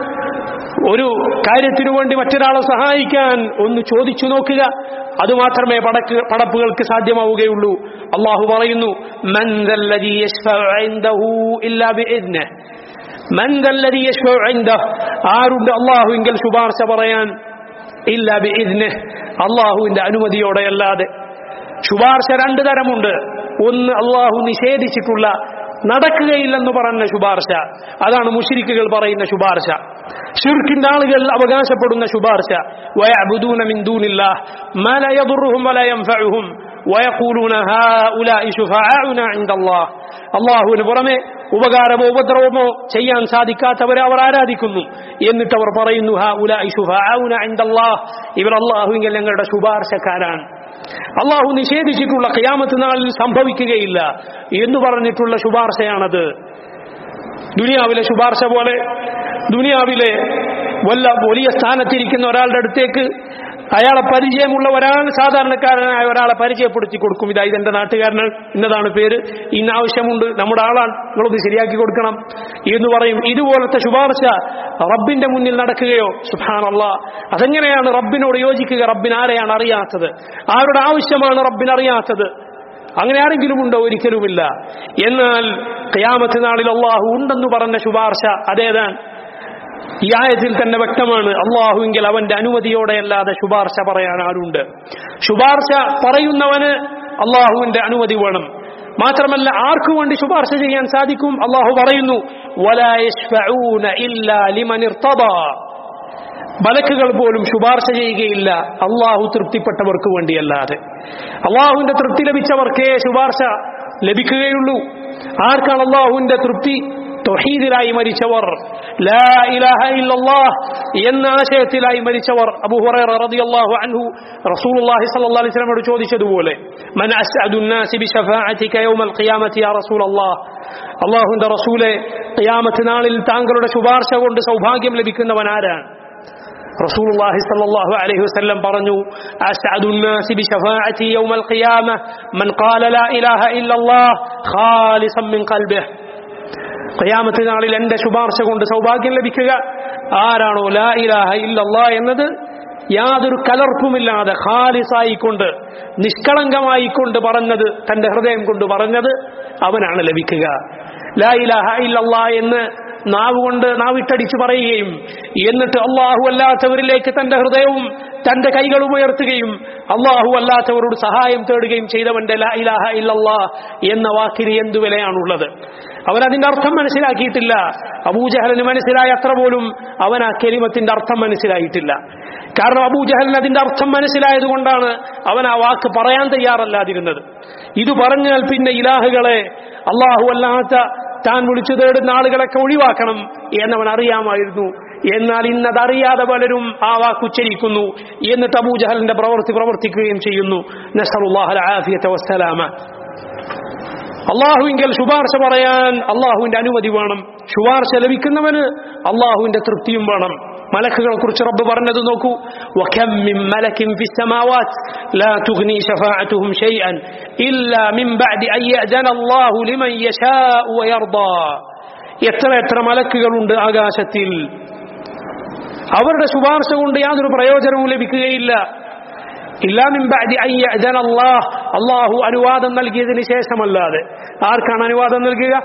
A: ഒരു കാര്യത്തിനു വേണ്ടി മറ്റൊരാളെ സഹായിക്കാൻ ഒന്ന് ചോദിച്ചു നോക്കുക അതുമാത്രമേ പടക്ക് പടപ്പുകൾക്ക് സാധ്യമാവുകയുള്ളൂ അള്ളാഹു പറയുന്നു "മൻ ദല്ലദീ യശ്ഫഉ ഇൻദഹു ഇല്ലാ ബിഇദ്നിഹ്." മൻ ദല്ലദീ യശ്ഫഉ ഇൻദഹ്? ആരുണ്ട് അള്ളാഹുവിങ്കൽ ശുപാർശ പറയാൻ ഇല്ല ബിഇദ്നിഹ് അള്ളാഹുവിന്റെ അനുമതിയോടെ അല്ലാതെ ശുപാർശ രണ്ട് തരമുണ്ട് ഒന്ന് അള്ളാഹു നിഷേധിച്ചിട്ടുള്ള നടക്കുകയില്ലെന്ന് പറഞ്ഞ ശുപാർശ അതാണ് മുഷിരിക്കുകൾ പറയുന്ന ശുപാർശ ഷിർക്കിന്റെ ആളുകൾ അവകാശപ്പെടുന്ന ശുപാർശ വയഅബുദൂന മിൻ ദൂനില്ലാഹ് മാ ലാ യദുറുഹും വലാ യൻഫഉഹും വയഖൂലൂന ഹാഉലാഇ ശുഫാഉന ഇൻദല്ലാഹ് അള്ളാഹുവിന് പുറമെ ഉപകാരമോ ഉപദ്രവമോ ചെയ്യാൻ സാധിക്കാത്തവരെ അവർ ആരാധിക്കുന്നു എന്നിട്ട് അവർ പറയുന്നു ഹാഉലാഇ ശുഫാഉന ഇൻദല്ലാഹ് ഇവർ അള്ളാഹുവിൽ ഞങ്ങളുടെ ശുപാർശക്കാരാണ് അള്ളാഹു നിഷേധിച്ചിട്ടുള്ള ഖിയാമത്ത് നാളിൽ സംഭവിക്കുകയില്ല എന്ന് പറഞ്ഞിട്ടുള്ള ശുപാർശയാണത് ദുനിയാവിലെ ശുപാർശ പോലെ ദുനിയാവിലെ വല്ല വലിയ സ്ഥാനത്തിരിക്കുന്ന ഒരാളുടെ അടുത്തേക്ക് അയാളെ പരിചയമുള്ള ഒരാൾ സാധാരണക്കാരനായ ഒരാളെ പരിചയപ്പെടുത്തി കൊടുക്കും ഇതാ ഇതെന്റെ നാട്ടുകാരനാണ് ഇന്നതാണ് പേര് ഇന്ന ആവശ്യമുണ്ട് നമ്മുടെ ആളാണ് നിങ്ങളൊന്ന് ശരിയാക്കി കൊടുക്കണം എന്ന് പറയും ഇതുപോലത്തെ ശുപാർശ റബ്ബിന്റെ മുന്നിൽ നടക്കുകയോ സുഹാനല്ല അതെങ്ങനെയാണ് റബ്ബിനോട് യോജിക്കുക റബ്ബിന് ആരെയാണ് അറിയാത്തത് ആരുടെ ആവശ്യമാണ് റബ്ബിന് അറിയാത്തത് അങ്ങനെ ആരെങ്കിലും ഉണ്ടോ ഒരിക്കലുമില്ല എന്നാൽ ഖിയാമത്ത് നാളിൽ അള്ളാഹു ഉണ്ടെന്ന് പറഞ്ഞ ശുപാർശ അതേതാണ് ഈ ആയത്തിൽ തന്നെ വ്യക്തമാണ് അള്ളാഹുവിങ്കിൽ അവന്റെ അനുമതിയോടെ അല്ലാതെ ശുപാർശ പറയാൻ ആരുണ്ട് ശുപാർശ പറയുന്നവന് അള്ളാഹുവിന്റെ അനുമതി വേണം മാത്രമല്ല ആർക്കു വേണ്ടി ശുപാർശ ചെയ്യാൻ സാധിക്കും അള്ളാഹു പറയുന്നു "വലാ യശ്ഫഊന ഇല്ലാ ലിമൻ ഇർത്തദാ." മലക്കുകൾ പോലും ശുപാർശ ചെയ്യുകയില്ല അള്ളാഹു തൃപ്തിപ്പെട്ടവർക്ക് വേണ്ടിയല്ലാതെ അള്ളാഹുവിന്റെ തൃപ്തി ലഭിച്ചവർക്കേ ശുപാർശ ലഭിക്കുകയുള്ളൂ ആർക്കാണ് അള്ളാഹുവിന്റെ തൃപ്തി തൊഹീദിലായി മരിച്ചവർ ലാ ഇലാഹ ഇല്ലല്ലാഹ് എന്ന ആശയത്തിലായി മരിച്ചവർ അബൂ ഹുറൈറ റളിയല്ലാഹു അൻഹു റസൂലുള്ളാഹി സ്വല്ലല്ലാഹു അലൈഹി വസല്ലമയോട് ചോദിച്ചതുപോലെ മൻ അസ്അദു الناس بشفاعتك يوم القيامة يا رسول الله അള്ളാഹുവിന്റെ റസൂലെ ഖിയാമത്ത് നാളിൽ താങ്കളുടെ ശുപാർശ കൊണ്ട് സൗഭാഗ്യം ലഭിക്കുന്നവൻ ആരാണ് റസൂലുള്ളാഹി സ്വല്ലല്ലാഹു അലൈഹി വസല്ലം പറഞ്ഞു അസ്അദു الناس بشفاعتي يوم القيامة من قال لا إله إلا الله خالصا من قلبه ഖിയാമത്ത് നാളിൽ എന്റെ ശുപാർശ കൊണ്ട് സൗഭാഗ്യം ലഭിക്കുക ആരാണോ ലാ ഇലാഹ ഇല്ലല്ലാ എന്നത് യാതൊരു കലർപ്പുമില്ലാതെ ഖാലിസായിക്കൊണ്ട് നിഷ്കളങ്കമായിക്കൊണ്ട് പറഞ്ഞത് തന്റെ ഹൃദയം കൊണ്ട് പറഞ്ഞത് അവനാണ് ലഭിക്കുക ലാ ഇലാഹ ഇല്ലല്ലാ എന്ന് നാവ് കൊണ്ട് നാവിട്ടടിച്ച് പറയുകയും എന്നിട്ട് അള്ളാഹു അല്ലാത്തവരിലേക്ക് തന്റെ ഹൃദയവും തന്റെ കൈകളും ഉയർത്തുകയും അള്ളാഹു അല്ലാത്തവരോട് സഹായം തേടുകയും ചെയ്തവന്റെ ലാ ഇലാഹ ഇല്ലല്ലാ എന്ന വാക്കിന് എന്തു വിലയാണുള്ളത് അവൻ അതിന്റെ അർത്ഥം മനസ്സിലാക്കിയിട്ടില്ല അബൂജഹലിന് മനസ്സിലായ അത്ര പോലും അവൻ ആ കെലിമത്തിന്റെ അർത്ഥം മനസ്സിലായിട്ടില്ല കാരണം അബൂജഹലിന് അതിന്റെ അർത്ഥം മനസ്സിലായത് കൊണ്ടാണ് അവൻ ആ വാക്ക് പറയാൻ തയ്യാറല്ലാതിരുന്നത് ഇത് പറഞ്ഞാൽ പിന്നെ ഇലാഹുകളെ അള്ളാഹു അല്ലാത്ത താൻ വിളിച്ചു തേടുന്ന ആളുകളൊക്കെ ഒഴിവാക്കണം എന്നവൻ അറിയാമായിരുന്നു എന്നാൽ ഇന്നതറിയാതെ പലരും ആ വാക്ക് ഉച്ചരിക്കുന്നു എന്നിട്ട് അബൂജഹലിന്റെ പ്രവൃത്തി പ്രവർത്തിക്കുകയും ചെയ്യുന്നു നസറുല്ലാഹൽ ആഫിയത്തെ വസ്സലാമ അള്ളാഹുവിങ്കൽ ശുപാർശ പറയാൻ അള്ളാഹുവിന്റെ അനുമതി വേണം ശുപാർശ ലഭിക്കുന്നവന് അള്ളാഹുവിന്റെ തൃപ്തിയും വേണം മലക്കുകളെ കുറിച്ച് റബ്ബ് പറഞ്ഞത് നോക്കൂ وكم من ملك في السماوات لا تغني شفاعتهم شيئا إلا من بعد أن يأذن الله لمن يشاء ويرضى എത്ര എത്ര മലക്കുകളുണ്ട് ആകാശത്തിൽ അവരുടെ ശുപാർശ കൊണ്ട് യാതൊരു പ്രയോജനവും ലഭിക്കുകയില്ല അള്ളാഹു അനുവാദം നൽകിയതിന് ശേഷമല്ലാതെ ആർക്കാണ് അനുവാദം നൽകുക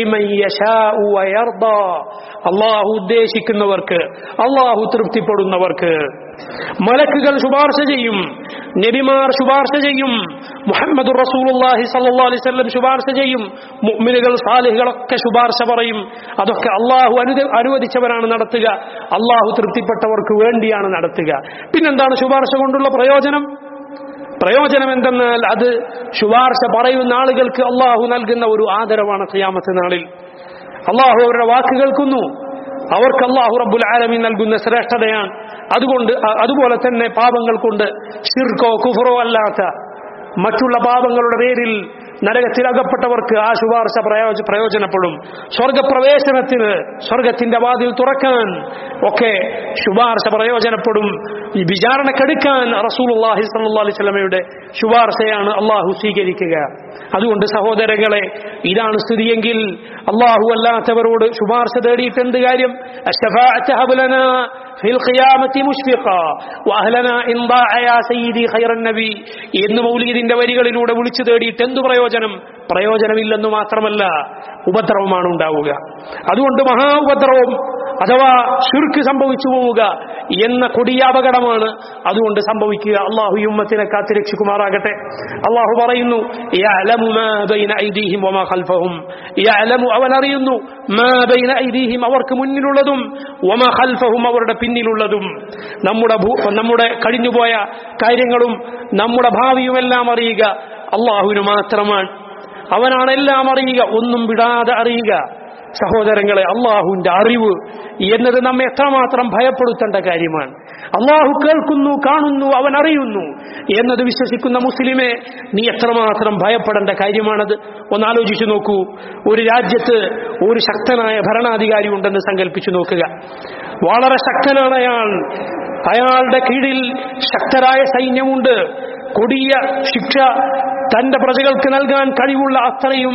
A: അള്ളാഹു ഉദ്ദേശിക്കുന്നവർക്ക് അള്ളാഹു തൃപ്തിപ്പെടുന്നവർക്ക് മലക്കുകൾ ശുപാർശ ചെയ്യും നബിമാർ ശുപാർശ ചെയ്യും മുഹമ്മദ് റസൂലുള്ളാഹി സല്ലല്ലാഹു അലൈഹി വസല്ലം ശുപാർശ ചെയ്യും മുഅ്മിനുകൾ സാലിഹുകളൊക്കെ ശുപാർശ പറയും അതൊക്കെ അള്ളാഹു അനു അനുവദിച്ചവരാണ് നടത്തുക അള്ളാഹു തൃപ്തിപ്പെട്ടവർക്ക് വേണ്ടിയാണ് നടത്തുക പിന്നെന്താണ് ശുപാർശ കൊണ്ടുള്ള പ്രയോജനം പ്രയോജനം എന്തെന്നാൽ അത് ശുപാർശ പറയുന്ന ആളുകൾക്ക് അള്ളാഹു നൽകുന്ന ഒരു ആദരവാണ് ഖിയാമത്ത് നാളിൽ അള്ളാഹു അവരുടെ വാക്ക് കേൾക്കുന്നു അവർക്ക് അള്ളാഹു റബ്ബുൽ ആലമീൻ നൽകുന്ന ശ്രേഷ്ഠതയാണ് അതുകൊണ്ട് അതുപോലെ തന്നെ പാപങ്ങൾ കൊണ്ട് ഷിർക്കോ കുഫറോ അല്ലാത്ത മറ്റുള്ള പാപങ്ങളുടെ പേരിൽ നരകത്തിൽ അകപ്പെട്ടവർക്ക് ആ ശുപാർശ പ്രയോജ പ്രയോജനപ്പെടും സ്വർഗപ്രവേശനത്തിന് സ്വർഗത്തിന്റെ വാതിൽ തുറക്കാൻ ഒക്കെ ശുപാർശ പ്രയോജനപ്പെടും ഈ വിചാരണക്കെടുക്കാൻ റസൂലുള്ളാഹി സ്വല്ലല്ലാഹി അലൈഹി വസല്ലമയുടെ ശുപാർശയാണ് അള്ളാഹു സ്വീകരിക്കുക അതുകൊണ്ട് സഹോദരങ്ങളെ ഇതാണ് സ്ഥിതിയെങ്കിൽ അള്ളാഹു അല്ലാത്തവരോട് ശുപാർശ തേടിയിട്ട് എന്ത് കാര്യം അശ്ശഫാഅത്ത് ഹബ്ലനാ ഫിൽ ഖിയാമത്തി മുഷ്ഫിഖ വഅഹ്ലനാ ഇൻ ضاع يا سيدي خير النبي എന്ന് മൗലീദിന്റെ വരികളിലൂടെ വിളിച്ചു തേടിയിട്ട് എന്തു പ്രയോജനം പ്രയോജനമില്ലെന്ന് മാത്രമല്ല ഉപദ്രവമാണ് ഉണ്ടാവുക അതുകൊണ്ട് മഹാ ഉപദ്രവം അഥവാ ഷിർക്ക് സംഭവിച്ചു പോവുക എന്ന കൊടിയ അപകടമാണ് അതുകൊണ്ട് സംഭവിക്കുക അള്ളാഹു ഈ ഉമ്മത്തിനെ കാത്തിരക്ഷിക്കുമാറാകട്ടെ അള്ളാഹു പറയുന്നു "യഅലമു മാ ബൈന ഐദീഹിം വമാ ഖൽഫഹും." യഅലമു അവൻ അറിയുന്നു മാ ബൈന ഐദീഹിം അവർക്ക് മുന്നിലുള്ളതും വമാ ഖൽഫഹും അവരുടെ പിന്നിലുള്ളതും നമ്മുടെ ഭൂ- നമ്മുടെ കഴിഞ്ഞുപോയ കാര്യങ്ങളും നമ്മുടെ ഭാവിയുമെല്ലാം അറിയുക അള്ളാഹുവിന് മാത്രമാണ് അവനാണ് എല്ലാം അറിയുക ഒന്നും വിടാതെ അറിയുക സഹോദരങ്ങളെ അള്ളാഹുവിന്റെ അറിവ് എന്നത് നമ്മെ എത്രമാത്രം ഭയപ്പെടുത്തേണ്ട കാര്യമാണ് അള്ളാഹു കേൾക്കുന്നു കാണുന്നു അവൻ അറിയുന്നു എന്നത് വിശ്വസിക്കുന്ന മുസ്ലിമെ നീ എത്രമാത്രം ഭയപ്പെടേണ്ട കാര്യമാണത് ഒന്ന് ആലോചിച്ചു നോക്കൂ ഒരു രാജ്യത്ത് ഒരു ശക്തനായ ഭരണാധികാരി ഉണ്ടെന്ന് സങ്കല്പിച്ചു നോക്കുക വളരെ ശക്തനാണ് അയാൾ അയാളുടെ കീഴിൽ ശക്തരായ സൈന്യമുണ്ട് കൊടിയ ശിക്ഷ തന്റെ പ്രജകൾക്ക് നൽകാൻ കഴിവുള്ള അത്രയും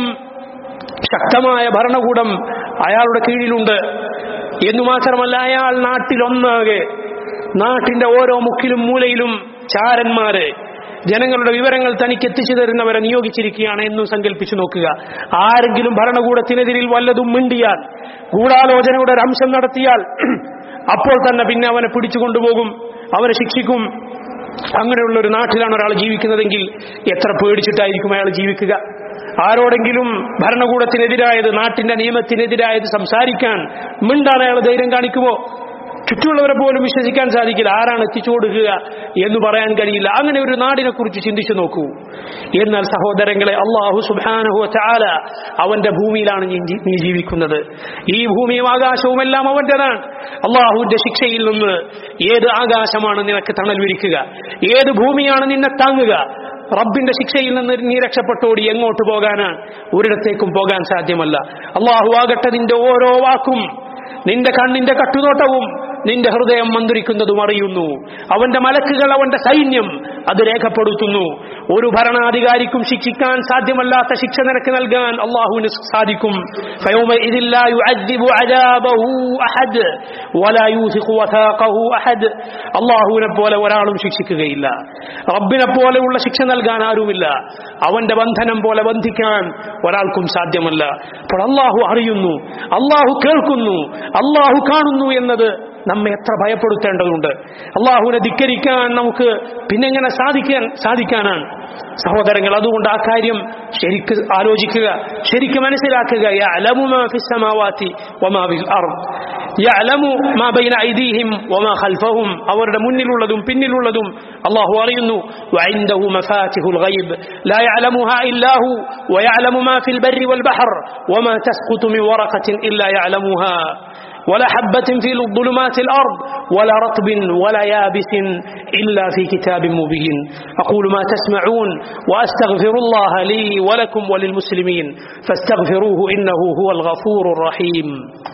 A: ശക്തമായ ഭരണകൂടം അയാളുടെ കീഴിലുണ്ട് എന്നു മാത്രമല്ല അയാൾ നാട്ടിലൊന്നാകെ നാട്ടിന്റെ ഓരോ മുക്കിലും മൂലയിലും ചാരന്മാര് ജനങ്ങളുടെ വിവരങ്ങൾ തനിക്ക് എത്തിച്ചു തരുന്നവരെ നിയോഗിച്ചിരിക്കുകയാണ് എന്നും സങ്കല്പിച്ചു നോക്കുക ആരെങ്കിലും ഭരണകൂടത്തിനെതിരിൽ വല്ലതും മിണ്ടിയാൽ ഗൂഢാലോചനയുടെ ഒരു അംശം നടത്തിയാൽ അപ്പോൾ തന്നെ പിന്നെ അവനെ പിടിച്ചു കൊണ്ടുപോകും അവനെ ശിക്ഷിക്കും അങ്ങനെയുള്ള ഒരു നാട്ടിലാണ് ഒരാൾ ജീവിക്കുന്നതെങ്കിൽ എത്ര പേടിച്ചിട്ടായിരിക്കും അയാൾ ജീവിക്കുക ആരോടെങ്കിലും ഭരണകൂടത്തിനെതിരായത് നാട്ടിന്റെ നിയമത്തിനെതിരായത് സംസാരിക്കാൻ മിണ്ടാൻ അയാൾ ധൈര്യം കാണിക്കുമോ ചുറ്റുമുള്ളവരെ പോലും വിശ്വസിക്കാൻ സാധിക്കില്ല ആരാണ് എത്തിച്ചു കൊടുക്കുക എന്ന് പറയാൻ കഴിയില്ല അങ്ങനെ ഒരു നാടിനെ കുറിച്ച് ചിന്തിച്ചു നോക്കൂ എന്നാൽ സഹോദരങ്ങളെ അള്ളാഹു സുബാനഹു ചാല അവന്റെ ഭൂമിയിലാണ് നീ ജീ- നീ ജീവിക്കുന്നത് ഈ ഭൂമിയും ആകാശവും എല്ലാം അവന്റേതാണ് അള്ളാഹുവിന്റെ ശിക്ഷയിൽ നിന്ന് ഏത് ആകാശമാണ് നിനക്ക് തണൽ വിരിക്കുക ഏത് ഭൂമിയാണ് നിന്നെ താങ്ങുക റബ്ബിന്റെ ശിക്ഷയിൽ നിന്ന് നീ രക്ഷപ്പെട്ടോടി എങ്ങോട്ട് പോകാനാണ് ഒരിടത്തേക്കും പോകാൻ സാധ്യമല്ല അള്ളാഹു ആകട്ടെ നിന്റെ ഓരോ വാക്കും നിന്റെ കണ്ണിന്റെ കട്ടുനോട്ടവും നിന്റെ ഹൃദയം മന്ത്രിക്കുന്നതും അറിയുന്നു അവന്റെ മലക്കുകൾ അവന്റെ സൈന്യം അത് രേഖപ്പെടുത്തുന്നു ഒരു ഭരണാധികാരിക്കും ശിക്ഷിക്കാൻ സാധ്യമല്ലാത്ത ശിക്ഷ നിനക്ക് നൽകാൻ അള്ളാഹുവിന് സാധിക്കും فيومئذ لا يعذب عذابه أحد ولا يوثق وثاقه أحد അള്ളാഹുവിനെ പോലെ ഒരാളും ശിക്ഷിക്കുകയില്ല റബ്ബിനെ പോലെയുള്ള ശിക്ഷ നൽകാൻ ആരുമില്ല അവന്റെ ബന്ധനം പോലെ ബന്ധിക്കാൻ ഒരാൾക്കും സാധ്യമല്ല അപ്പോൾ അള്ളാഹു അറിയുന്നു അള്ളാഹു കേൾക്കുന്നു അള്ളാഹു കാണുന്നു എന്നത് നമ്മെ എത്ര ഭയപ്പെടുത്തേണ്ടതുണ്ട് അള്ളാഹുവിനെ ധിക്കരിക്കാൻ നമുക്ക് പിന്നെങ്ങനെ സാധിക്കാൻ സാധിക്കാനാണ് സഹോദരങ്ങൾ അതുകൊണ്ട് ആ കാര്യം ശരിക്ക് ആലോചിക്കുക ശരിക്ക് മനസ്സിലാക്കുക യഅലമു മാ ഫിസ് സമാവാതി വമാ ഫിൽ അർദ് യഅലമു മാ ബൈന ഐദീഹിം വമാ ഖൽഫഹും അവരുടെ മുന്നിലുള്ളതും പിന്നിലുള്ളതും അള്ളാഹു അറിയുന്നു وعنده مفاتح الغيب لا يعلمها إلا هو ويعلم ما في البر والبحر وما تسقط من ورقة إلا يعلمها ولا حبة في ظلمات الأرض ولا رطب ولا يابس إلا في كتاب مبين أقول ما تسمعون وأستغفر الله لي ولكم وللمسلمين فاستغفروه إنه هو الغفور الرحيم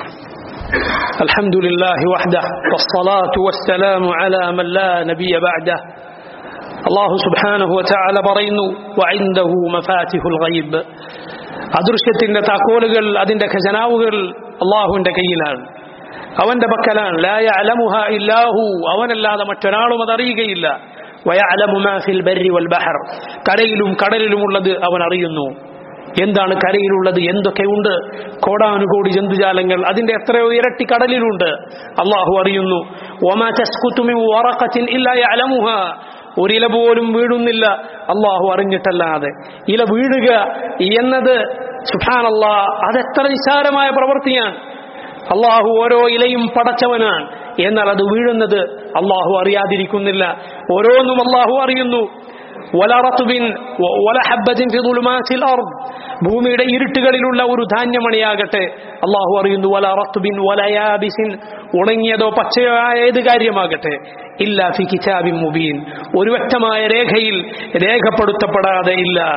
A: الحمد لله وحده والصلاة والسلام على من لا نبي بعده الله سبحانه وتعالى പറയുന്നു وعنده مفاتح الغيب അദൃശ്യത്തിന്റെ താക്കോലുകൾ അതിന്റെ ഖജനാവുകൾ അള്ളാഹുവിന്റെ കയ്യിലാണ് അവന്റെ പക്കലാണ് ലാ യഅലമുഹ ഇല്ലാഹു അവനല്ലാതെ മറ്റൊരാളും അതറിയുകയില്ല വയഅലമു മാ ഫിൽ ബർരി വൽ ബഹർ കരയിലും കടലിലുമുള്ളത് അവൻ അറിയുന്നു എന്താണ് കരയിലുള്ളത് എന്തൊക്കെയുണ്ട് കോടാനുകോടി ജന്തുജാലങ്ങൾ അതിന്റെ എത്രയോ ഇരട്ടി കടലിലുണ്ട് അള്ളാഹു അറിയുന്നു ഒമാ തസ്കുതു മിൻ വറഖത്തിൻ ഇല്ലാ യഅലമുഹ ഒരില പോലും വീഴുന്നില്ല അള്ളാഹു അറിഞ്ഞിട്ടല്ലാതെ ഇല വീഴുക എന്നത് സുഹാനല്ലാ അതെത്ര നിസ്സാരമായ പ്രവൃത്തിയാണ് അള്ളാഹു ഓരോ ഇലയും പടച്ചവനാണ് എന്നാൽ അത് വീഴുന്നത് അള്ളാഹു അറിയാതിരിക്കുന്നില്ല ഓരോന്നും അള്ളാഹു അറിയുന്നു വല റത്ബിൻ വ- വല ഹബ്ബത്തിൻ ഫി ദുലുമാത്തിൽ അർദ് ഭൂമിയുടെ ഇരുട്ടുകളിലുള്ള ഒരു ധാന്യമണിയാകട്ടെ അള്ളാഹു അറിയുന്നു വല റത്ബിൻ വല യാബിസിൻ ഉണങ്ങിയതോ പച്ചയോ ആയ ഏത് കാര്യമാകട്ടെ ഇല്ല ഫി കിതാബിൻ മുബീൻ ഒരു വ്യക്തമായ രേഖയിൽ രേഖപ്പെടുത്തപ്പെടാതെ ഇല്ല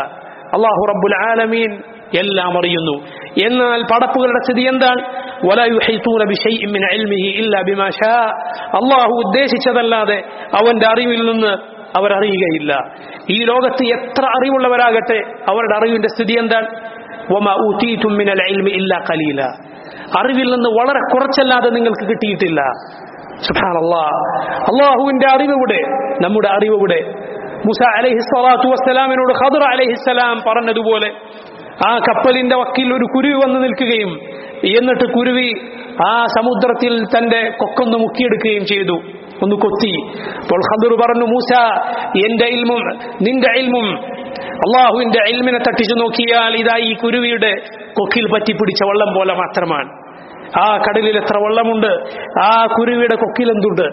A: അള്ളാഹു റബ്ബുൽ ആലമീൻ എല്ലാം അറിയുന്നു എന്നാൽ പടപ്പുകളുടെ സ്ഥിതി എന്താണ് ولا يحيطون بشيء من علمه إلا بما شاء അള്ളാഹു ഉദ്ദേശിച്ചതല്ലാതെ അവന്റെ അറിവിൽ നിന്ന് അവർ അറിയുകയില്ല ഈ ലോകത്ത് എത്ര അറിവുള്ളവരാകട്ടെ അവരുടെ അറിവിന്റെ സ്ഥിതി എന്താണ് وما أوتيتم من العلم إلا قليلا അറിവിൽ നിന്ന് വളരെ കുറച്ചല്ലാതെ നിങ്ങൾക്ക് കിട്ടിയിട്ടില്ല സുബ്ഹാനല്ലാ അള്ളാഹുവിന്റെ അറിവിവിടെ നമ്മുടെ അറിവിവിടെ മുസ അലൈഹി സ്വലാത്തു വസ്സലാമിനോട് ഖദർ അലൈഹിസ്സലാം പറഞ്ഞതുപോലെ ആ കപ്പലിന്റെ വക്കിൽ ഒരു കുരുവി വന്ന് നിൽക്കുകയും എന്നിട്ട് കുരുവി ആ സമുദ്രത്തിൽ തന്റെ കൊക്കൊന്ന് മുക്കിയെടുക്കുകയും ചെയ്തു ഒന്ന് കൊത്തി അപ്പോൾ ഖദർ പറഞ്ഞു മൂസ എന്റെ ഇൽമും നിന്റെ ഇൽമും അള്ളാഹുവിന്റെ ഇൽമിനെ തട്ടിച്ചു നോക്കിയാൽ ഇതാ ഈ കുരുവിയുടെ കൊക്കിൽ പറ്റിപ്പിടിച്ച വെള്ളം പോലെ മാത്രമാണ് ആ കടലിൽ എത്ര വെള്ളമുണ്ട് ആ കുരുവിയുടെ കൊക്കിൽ എന്തുണ്ട്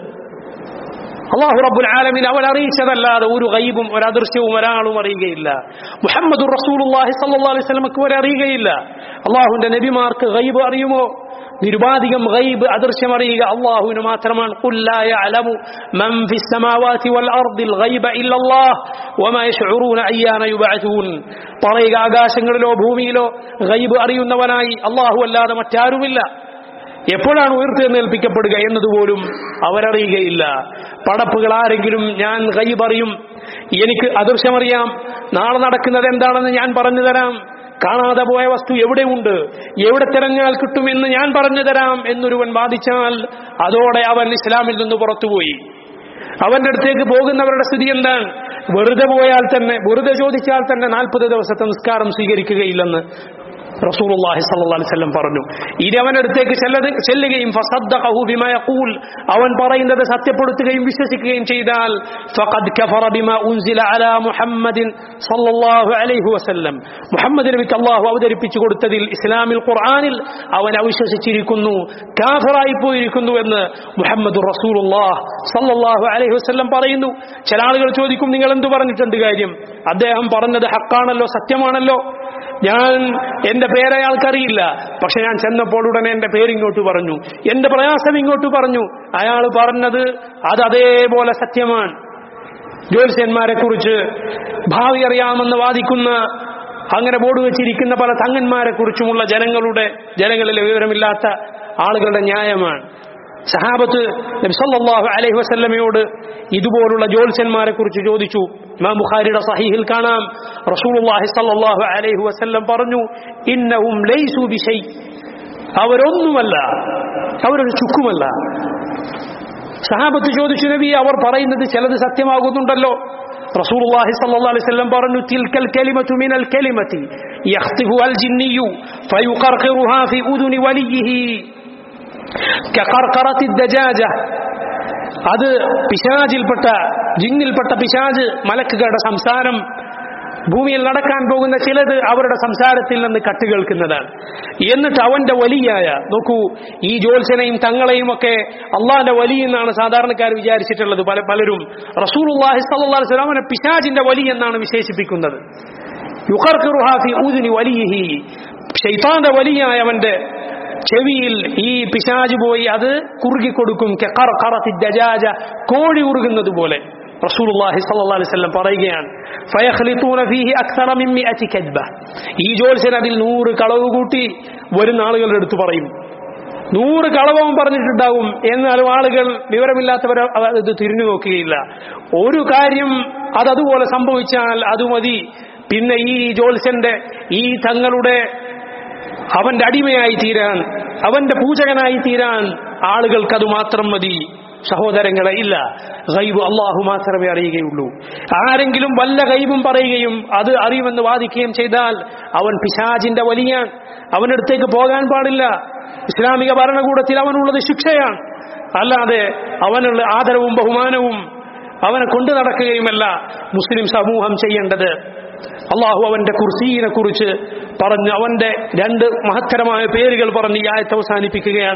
A: അള്ളാഹു റബ്ബുൽ ആലമീൻ അവൻ അറിയിച്ചതല്ലാതെ ഒരു ഗൈബും ഒരു അദൃശ്യവും ഒരാളും അറിയുകയില്ല മുഹമ്മദ് റസൂലുള്ളാഹി സ്വല്ലല്ലാഹു അലൈഹി വസല്ലമക്ക് വരെ അറിയുകയില്ല അള്ളാഹുവിന്റെ നബിമാർക്ക് ഗൈബ് അറിയുമോ നിരുപാധികം ഗൈബ് അദൃശ്യം അറിയുക അള്ളാഹുവിന് മാത്രമാണ് ഖുൽ ലാ യഅലമു മൻ ഫിസ് സമാവാതി വൽ അർദിൽ ഗൈബ ഇല്ലല്ലാഹ് വമാ യശ്ഉറൂന അയ്യാന യുബഅഥൂൻ പറയുക ആകാശങ്ങളിലോ ഭൂമിയിലോ ഗൈബ് അറിയുന്നവനായി അള്ളാഹു അല്ലാതെ മറ്റാരുമില്ല എപ്പോഴാണ് ഉയർത്തെഴുന്നേൽപ്പിക്കപ്പെടുക എന്നതുപോലും അവരറിയുകയില്ല പടപ്പുകൾ ആരെങ്കിലും ഞാൻ കൈപറിയും എനിക്ക് അദൃശ്യമറിയാം നാളെ നടക്കുന്നത് എന്താണെന്ന് ഞാൻ പറഞ്ഞു തരാം കാണാതെ പോയ വസ്തു എവിടെയുണ്ട് എവിടെ തിരഞ്ഞാൽ കിട്ടുമെന്ന് ഞാൻ പറഞ്ഞു തരാം എന്നൊരുവൻ വാദിച്ചാൽ അതോടെ അവൻ ഇസ്ലാമിൽ നിന്ന് പുറത്തുപോയി അവന്റെ അടുത്തേക്ക് പോകുന്നവരുടെ സ്ഥിതി എന്താണ് വെറുതെ പോയാൽ തന്നെ വെറുതെ ചോദിച്ചാൽ തന്നെ നാൽപ്പത് ദിവസത്തെ നിസ്കാരം സ്വീകരിക്കുകയില്ലെന്ന് റസൂലുള്ളാഹി സ്വല്ലല്ലാഹു അലൈഹി വസല്ലം പറഞ്ഞു ഇനി അവന്റെ അടുത്തേക്ക് ചെല്ലത് ചെല്ലുകയും ഫസദ്ദഖഹു ബിമാ യഖൂൽ അവൻ പറയുന്നത് സത്യപ്പെടുത്തുകയും വിശ്വസിക്കുകയും ചെയ്താൽ ഫഖദ് കഫറ ബിമാ ഉൻസില അലാ മുഹമ്മദിൻ സ്വല്ലല്ലാഹു അലൈഹി വസല്ലം മുഹമ്മദ് നബിക്ക് അല്ലാഹു അവതരിപ്പിച്ചു കൊടുത്തതിൽ ഇസ്ലാമിൽ ഖുർആനിൽ അവൻ അവിശ്വസിച്ചിരിക്കുന്നു കാഫറായി പോയിരിക്കുന്നു എന്ന് മുഹമ്മദ് റസൂലുള്ളാഹ് സ്വല്ലല്ലാഹു അലൈഹി വസല്ലം പറയുന്നു ചില ആളുകൾ ചോദിക്കും നിങ്ങൾ എന്ത് പറഞ്ഞിട്ടുണ്ട് കാര്യം അദ്ദേഹം പറഞ്ഞത് ഹക്കാണല്ലോ സത്യമാണല്ലോ ഞാൻ എന്റെ പേര് അയാൾക്കറിയില്ല പക്ഷെ ഞാൻ ചെന്നപ്പോൾ ഉടനെ എന്റെ പേര് ഇങ്ങോട്ട് പറഞ്ഞു എന്റെ പ്രയാസം ഇങ്ങോട്ട് പറഞ്ഞു അയാൾ പറഞ്ഞത് അത് അതേപോലെ സത്യമാണ് ജ്യോത്സ്യന്മാരെ കുറിച്ച് ഭാവി അറിയാമെന്ന് വാദിക്കുന്ന അങ്ങനെ ബോർഡ് വെച്ചിരിക്കുന്ന പല തങ്ങന്മാരെ കുറിച്ചുമുള്ള ജനങ്ങളുടെ ജനങ്ങളിലെ വിവരമില്ലാത്ത ആളുകളുടെ ന്യായമാണ് സഹാബത്ത് നബി സല്ലല്ലാഹു അലൈഹി വസല്ലമയോട് ഇതുപോലുള്ള ജ്യോത്സ്യന്മാരെ കുറിച്ച് ചോദിച്ചു ഇമാം ബുഖാരിയുടെ സഹീഹിൽ കാണാം റസൂലുള്ളാഹി സല്ലല്ലാഹു അലൈഹി വസല്ലം പറഞ്ഞു ഇന്നഹും ലൈസു ബിശൈ അവരൊന്നുമല്ല അവരൊരു ചുക്കുമല്ല സഹാബത്ത് ചോദിച്ചു നബി അവർ പറയുന്നത് ചിലത് സത്യമാകുന്നുണ്ടല്ലോ റസൂലുള്ളാഹി സ്വല്ലല്ലാഹു അലൈഹി വസല്ലം പറഞ്ഞു തിൽക്കൽ കലിമതു മിനൽ കലിമതി യഖ്തിഫു അൽ ജിന്നിയു ഫയുഖർഖിറുഹാ ഫി ഉദുനി വലിയിഹി കഖർഖറത്തി ദജാജ അത് പിശാജിൽപ്പെട്ട ജിന്നിൽപ്പെട്ട പിശാജ് മലക്കുകളുടെ സംസാരം ഭൂമിയിൽ നടക്കാൻ പോകുന്ന ചിലത് അവരുടെ സംസാരത്തിൽ നിന്ന് കട്ട് കേൾക്കുന്നതാണ് എന്നിട്ട് അവന്റെ വലിയായ നോക്കൂ ഈ ജ്യോത്സനെയും തങ്ങളെയും ഒക്കെ അള്ളാന്റെ വലി എന്നാണ് സാധാരണക്കാർ വിചാരിച്ചിട്ടുള്ളത് പല പലരും റസൂലുള്ളാഹി സ്വല്ലല്ലാഹു അലൈഹി വസല്ലം അവനെ പിശാജിന്റെ വലി എന്നാണ് വിശേഷിപ്പിക്കുന്നത് യുഖർഖിറുഹാ ഫി ഊദുനി വലിയിഹി ഷൈത്താന്റെ വലിയായ അവന്റെ ചെവിയിൽ ഈ പിശാജ് പോയി അത് കുറുകി കൊടുക്കും ദജാജ കോഴി ഉറുകുന്നത് പോലെ റസൂലുള്ളാഹി സ്വല്ലല്ലാഹു അലൈഹി വസല്ലം പറയുകയാണ് ഫയഖ്ലിതൂന ഫീഹി അക്സറ മിൻ മിഅതി കദ്ബ ഈ ജോത്സ്യൻ അതിൽ നൂറ് കളവ് കൂട്ടി വരുന്ന ആളുകളുടെ അടുത്ത് പറയും നൂറ് കളവും പറഞ്ഞിട്ടുണ്ടാവും എന്നാലും ആളുകൾ വിവരമില്ലാത്തവർ ഇത് തിരിഞ്ഞു നോക്കുകയില്ല ഒരു കാര്യം അതതുപോലെ സംഭവിച്ചാൽ അത് മതി പിന്നെ ഈ ജോത്സ്യന്റെ ഈ തങ്ങളുടെ അവന്റെ അടിമയായി തീരാൻ അവന്റെ പൂജകനായി തീരാൻ ആളുകൾക്ക് അത് മാത്രം മതി സഹോദരങ്ങളെ ഇല്ല ഗൈബ് അള്ളാഹു മാത്രമേ അറിയുകയുള്ളൂ ആരെങ്കിലും വല്ല ഗൈബും പറയുകയും അത് അറിയുമെന്ന് വാദിക്കുകയും ചെയ്താൽ അവൻ പിശാജിന്റെ വലിയാൻ അവനടുത്തേക്ക് പോകാൻ പാടില്ല ഇസ്ലാമിക ഭരണകൂടത്തിൽ അവനുള്ളത് ശിക്ഷയാണ് അല്ലാതെ അവനുള്ള ആദരവും ബഹുമാനവും അവനെ കൊണ്ടു നടക്കുകയുമല്ല മുസ്ലിം സമൂഹം ചെയ്യേണ്ടത് അള്ളാഹു അവന്റെ കുർസീനെ കുറിച്ച് പറഞ്ഞ് അവന്റെ രണ്ട് മഹത്തരമായ പേരുകൾ പറഞ്ഞ് ഈ ആയത്ത് അവസാനിപ്പിക്കുകയാണ്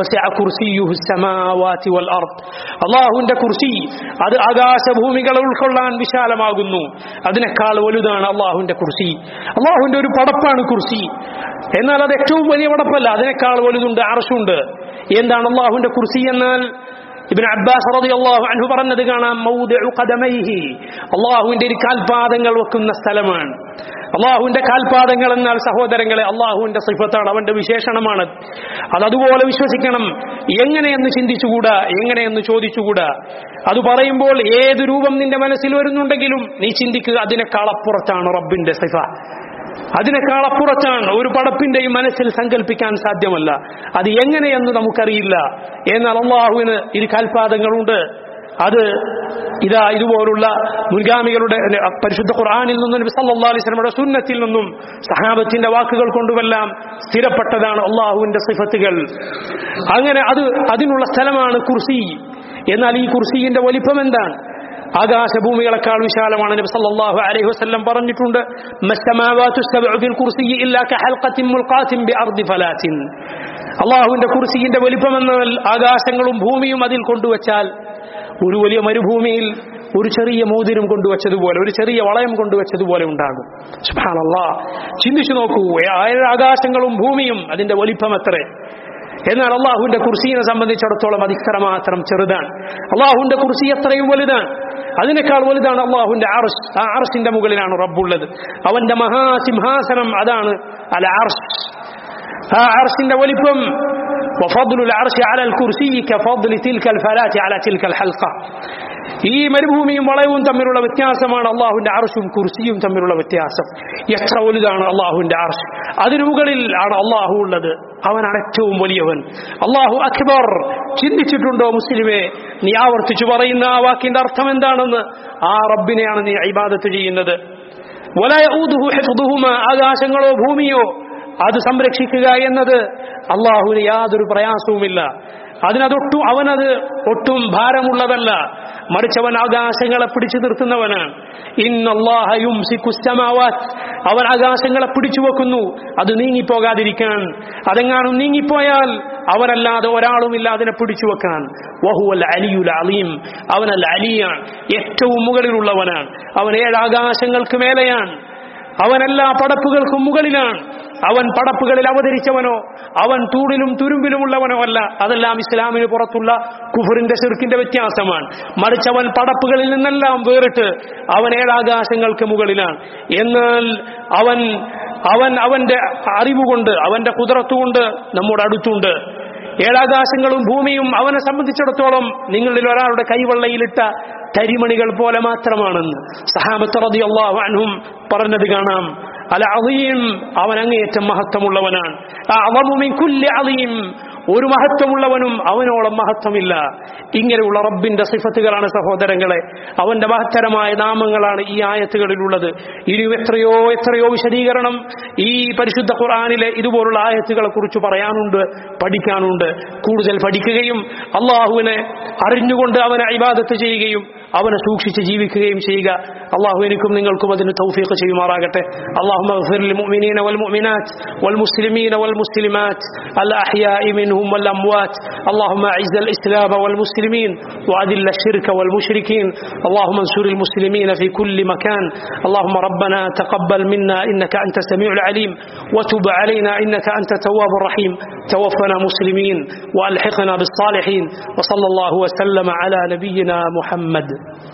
A: അള്ളാഹുവിന്റെ കുർസി അത് ആകാശഭൂമികളെ ഉൾക്കൊള്ളാൻ വിശാലമാകുന്നു അതിനേക്കാൾ വലുതാണ് അള്ളാഹുവിന്റെ കുർസി അള്ളാഹുവിന്റെ ഒരു പടപ്പാണ് കുർസി എന്നാൽ അത് ഏറ്റവും വലിയ പടപ്പല്ല അതിനേക്കാൾ വലുതുണ്ട് അറശുണ്ട് എന്താണ് അള്ളാഹുവിന്റെ കുർസി എന്നാൽ ഇബിൻ അബ്ബാസ് റളിയല്ലാഹു അൻഹു പറഞ്ഞത് കാണാം മൗദിഉ ഖദമൈഹി അള്ളാഹുവിന്റെ ഒരു കാൽപാദങ്ങൾ വെക്കുന്ന സ്ഥലമാണ് അള്ളാഹുവിന്റെ കാൽപാദങ്ങൾ എന്നാൽ സഹോദരങ്ങളെ അള്ളാഹുവിന്റെ സിഫത്താണ് അവന്റെ വിശേഷണമാണ് അത് അതുപോലെ വിശ്വസിക്കണം എങ്ങനെയെന്ന് ചിന്തിച്ചുകൂടാ എങ്ങനെയെന്ന് ചോദിച്ചുകൂടാ അത് പറയുമ്പോൾ ഏത് രൂപം നിന്റെ മനസ്സിൽ വരുന്നുണ്ടെങ്കിലും നീ ചിന്തിക്കുക അതിനേക്കാൾ അപ്പുറത്താണ് റബ്ബിന്റെ സിഫ അതിനേക്കാൾ അപ്പുറത്താണ് ഒരു പടപ്പിന്റെയും മനസ്സിൽ സങ്കല്പിക്കാൻ സാധ്യമല്ല അത് എങ്ങനെയെന്ന് നമുക്കറിയില്ല എന്നാൽ അള്ളാഹുവിന് ഇരു കാൽപാദങ്ങളുണ്ട് അത് ഇതാ ഇതുപോലുള്ള മുൻഗാമികളുടെ പരിശുദ്ധ ഖുർആാനിൽ നിന്നും നബി സല്ലല്ലാഹു അലൈഹി വസല്ലമയുടെ സുന്നത്തിൽ നിന്നും സഹാബത്തിന്റെ വാക്കുകൾ കൊണ്ടുമെല്ലാം സ്ഥിരപ്പെട്ടതാണ് അള്ളാഹുവിന്റെ സിഫത്തുകൾ അങ്ങനെ അത് അതിനുള്ള സ്ഥലമാണ് കുർസി എന്നാൽ ഈ കുർസിന്റെ വലിപ്പം എന്താണ് ആകാശഭൂമികളെക്കാൾ വിശാലമാണ് നബി സല്ലല്ലാഹു അലൈഹി വസല്ലം പറഞ്ഞിട്ടുണ്ട് മസ്സമാവാതു സബ്ഉ ഫിൽ കുർസിയ്യി ഇല്ലാ കഹൽഖത്തിൻ മുൽഖാത്തിൻ ബിഅർദി ഫലാത്തിൻ അള്ളാഹുവിന്റെ കുർസിയുടെ വലിപ്പം എന്നാൽ ആകാശങ്ങളും ഭൂമിയും അതിൽ കൊണ്ടുവച്ചാൽ ഒരു വലിയ മരുഭൂമിയിൽ ഒരു ചെറിയ മോതിരം കൊണ്ടുവച്ചതുപോലെ ഒരു ചെറിയ വളയം കൊണ്ടുവച്ചതുപോലെ ഉണ്ടാകും സുബ്ഹാനല്ലാ ചിന്തിച്ചു നോക്കൂ ഏഴ് ആകാശങ്ങളും ഭൂമിയും അതിന്റെ വലിപ്പം എത്രേ എന്നാൽ അള്ളാഹുവിന്റെ കുർസിയെ സംബന്ധിച്ചിടത്തോളം അത് ഇത്രമാത്രം ചെറുതാണ് അള്ളാഹുവിന്റെ കുർസി എത്രയും വലുതാണ് അതിനേക്കാൾ വലുതാണ് അള്ളാഹുവിന്റെ അർഷ് ആ അർഷിന്റെ മുകളിലാണ് റബ്ബുള്ളത് അവന്റെ മഹാസിംഹാസനം അതാണ് അല അർഷ് ആ അർഷിന്റെ വലിപ്പം وفضل العرش على الكرسي كفضل تلك الفلاة على تلك الحلقة ഈ മരുഭൂമിയും വളയവും തമ്മിലുള്ള വ്യത്യാസമാണ് അള്ളാഹുവിന്റെ അർഷും കുർസിയും തമ്മിലുള്ള വ്യത്യാസം എത്ര വലുതാണ് അള്ളാഹുവിന്റെ അർഷ് അതിനു മുകളിൽ ആണ് അള്ളാഹു ഉള്ളത് അവനാണ് ഏറ്റവും വലിയവൻ അള്ളാഹു അക്ബർ ചിന്തിച്ചിട്ടുണ്ടോ മുസ്ലിമെ നീ ആവർത്തിച്ചു പറയുന്ന ആ വാക്കിന്റെ അർത്ഥം എന്താണെന്ന് ആ റബ്ബിനെയാണ് നീ ഇബാദത്ത് ചെയ്യുന്നത് ആകാശങ്ങളോ ഭൂമിയോ അത് സംരക്ഷിക്കുക എന്നത് അള്ളാഹുവിന് യാതൊരു പ്രയാസവുമില്ല അതിനതൊട്ടും അവനത് ഒട്ടും ഭാരമുള്ളതല്ല മറിച്ചവൻ ആകാശങ്ങളെ പിടിച്ചു നിർത്തുന്നവനാണ് അവൻ ആകാശങ്ങളെ പിടിച്ചു വെക്കുന്നു അത് നീങ്ങിപ്പോകാതിരിക്കാൻ അതെങ്ങാനും നീങ്ങിപ്പോയാൽ അവനല്ലാതെ ഒരാളുമില്ല അതിനെ പിടിച്ചു വെക്കാൻ വഹുവൽ അലിയുൽ അലീം അവനല്ല അലിയാണ് ഏറ്റവും മുകളിലുള്ളവനാണ് അവൻ ഏഴ് ആകാശങ്ങൾക്ക് മേലെയാണ് അവൻ എല്ലാ പടപ്പുകൾക്കും മുകളിലാണ് അവൻ പടപ്പുകളിൽ അവതരിച്ചവനോ അവൻ തൂണിലും തുരുമ്പിലുമുള്ളവനോ അല്ല അതെല്ലാം ഇസ്ലാമിന് പുറത്തുള്ള കുഫറിന്റെ ചെറുക്കിന്റെ വ്യത്യാസമാണ് മറിച്ച് അവൻ പടപ്പുകളിൽ നിന്നെല്ലാം വേറിട്ട് അവൻ ഏഴാകാശങ്ങൾക്ക് മുകളിലാണ് എന്നാൽ അവൻ അവൻ അവന്റെ അറിവുകൊണ്ട് അവന്റെ കുതിരത്തുകൊണ്ട് നമ്മുടെ അടുത്തുണ്ട് ഏഴാകാശങ്ങളും ഭൂമിയും അവനെ സംബന്ധിച്ചിടത്തോളം നിങ്ങളിൽ ഒരാളുടെ കൈവെള്ളയിലിട്ട തരിമണികൾ പോലെ മാത്രമാണെന്ന് സഹാബത്ത് റളിയല്ലാഹു അൻഹും പറഞ്ഞത് കാണാം അല അളീം അവൻ അങ്ങേയറ്റം മഹത്വമുള്ളവനാണ് അഅളമു മിൻ കുല്ലി അളീം ഒരു മഹത്വമുള്ളവനും അവനോളം മഹത്വമില്ല ഇങ്ങനെയുള്ള റബ്ബിന്റെ സിഫത്തുകളാണ് സഹോദരങ്ങളെ അവന്റെ മഹത്തരമായ നാമങ്ങളാണ് ഈ ആയത്തുകളിലുള്ളത് ഇനിയും എത്രയോ എത്രയോ വിശദീകരണം ഈ പരിശുദ്ധ ഖുർആാനിലെ ഇതുപോലുള്ള ആയത്തുകളെ കുറിച്ച് പറയാനുണ്ട് പഠിക്കാനുണ്ട് കൂടുതൽ പഠിക്കുകയും അള്ളാഹുവിനെ അറിഞ്ഞുകൊണ്ട് അവനെ ഇബാദത്ത് ചെയ്യുകയും അവനെ സൂക്ഷിച്ച് ജീവിക്കുകയും ചെയ്യുക അള്ളാഹു എനിക്കും നിങ്ങൾക്കും അതിന് തൗഫീഖ് ചെയ്യുമാറാകട്ടെ اللهم اغفر للمؤمنين والمؤمنات والمسلمين والمسلمات الأحياء منهم والأموات اللهم أعز الإسلام والمسلمين وأذل الشرك والمشركين اللهم انصر المسلمين في كل مكان اللهم ربنا تقبل منا إنك أنت السميع العليم وتب علينا إنك أنت التواب الرحيم توفنا مسلمين وألحقنا بالصالحين وصلى الله وسلم على نبينا محمد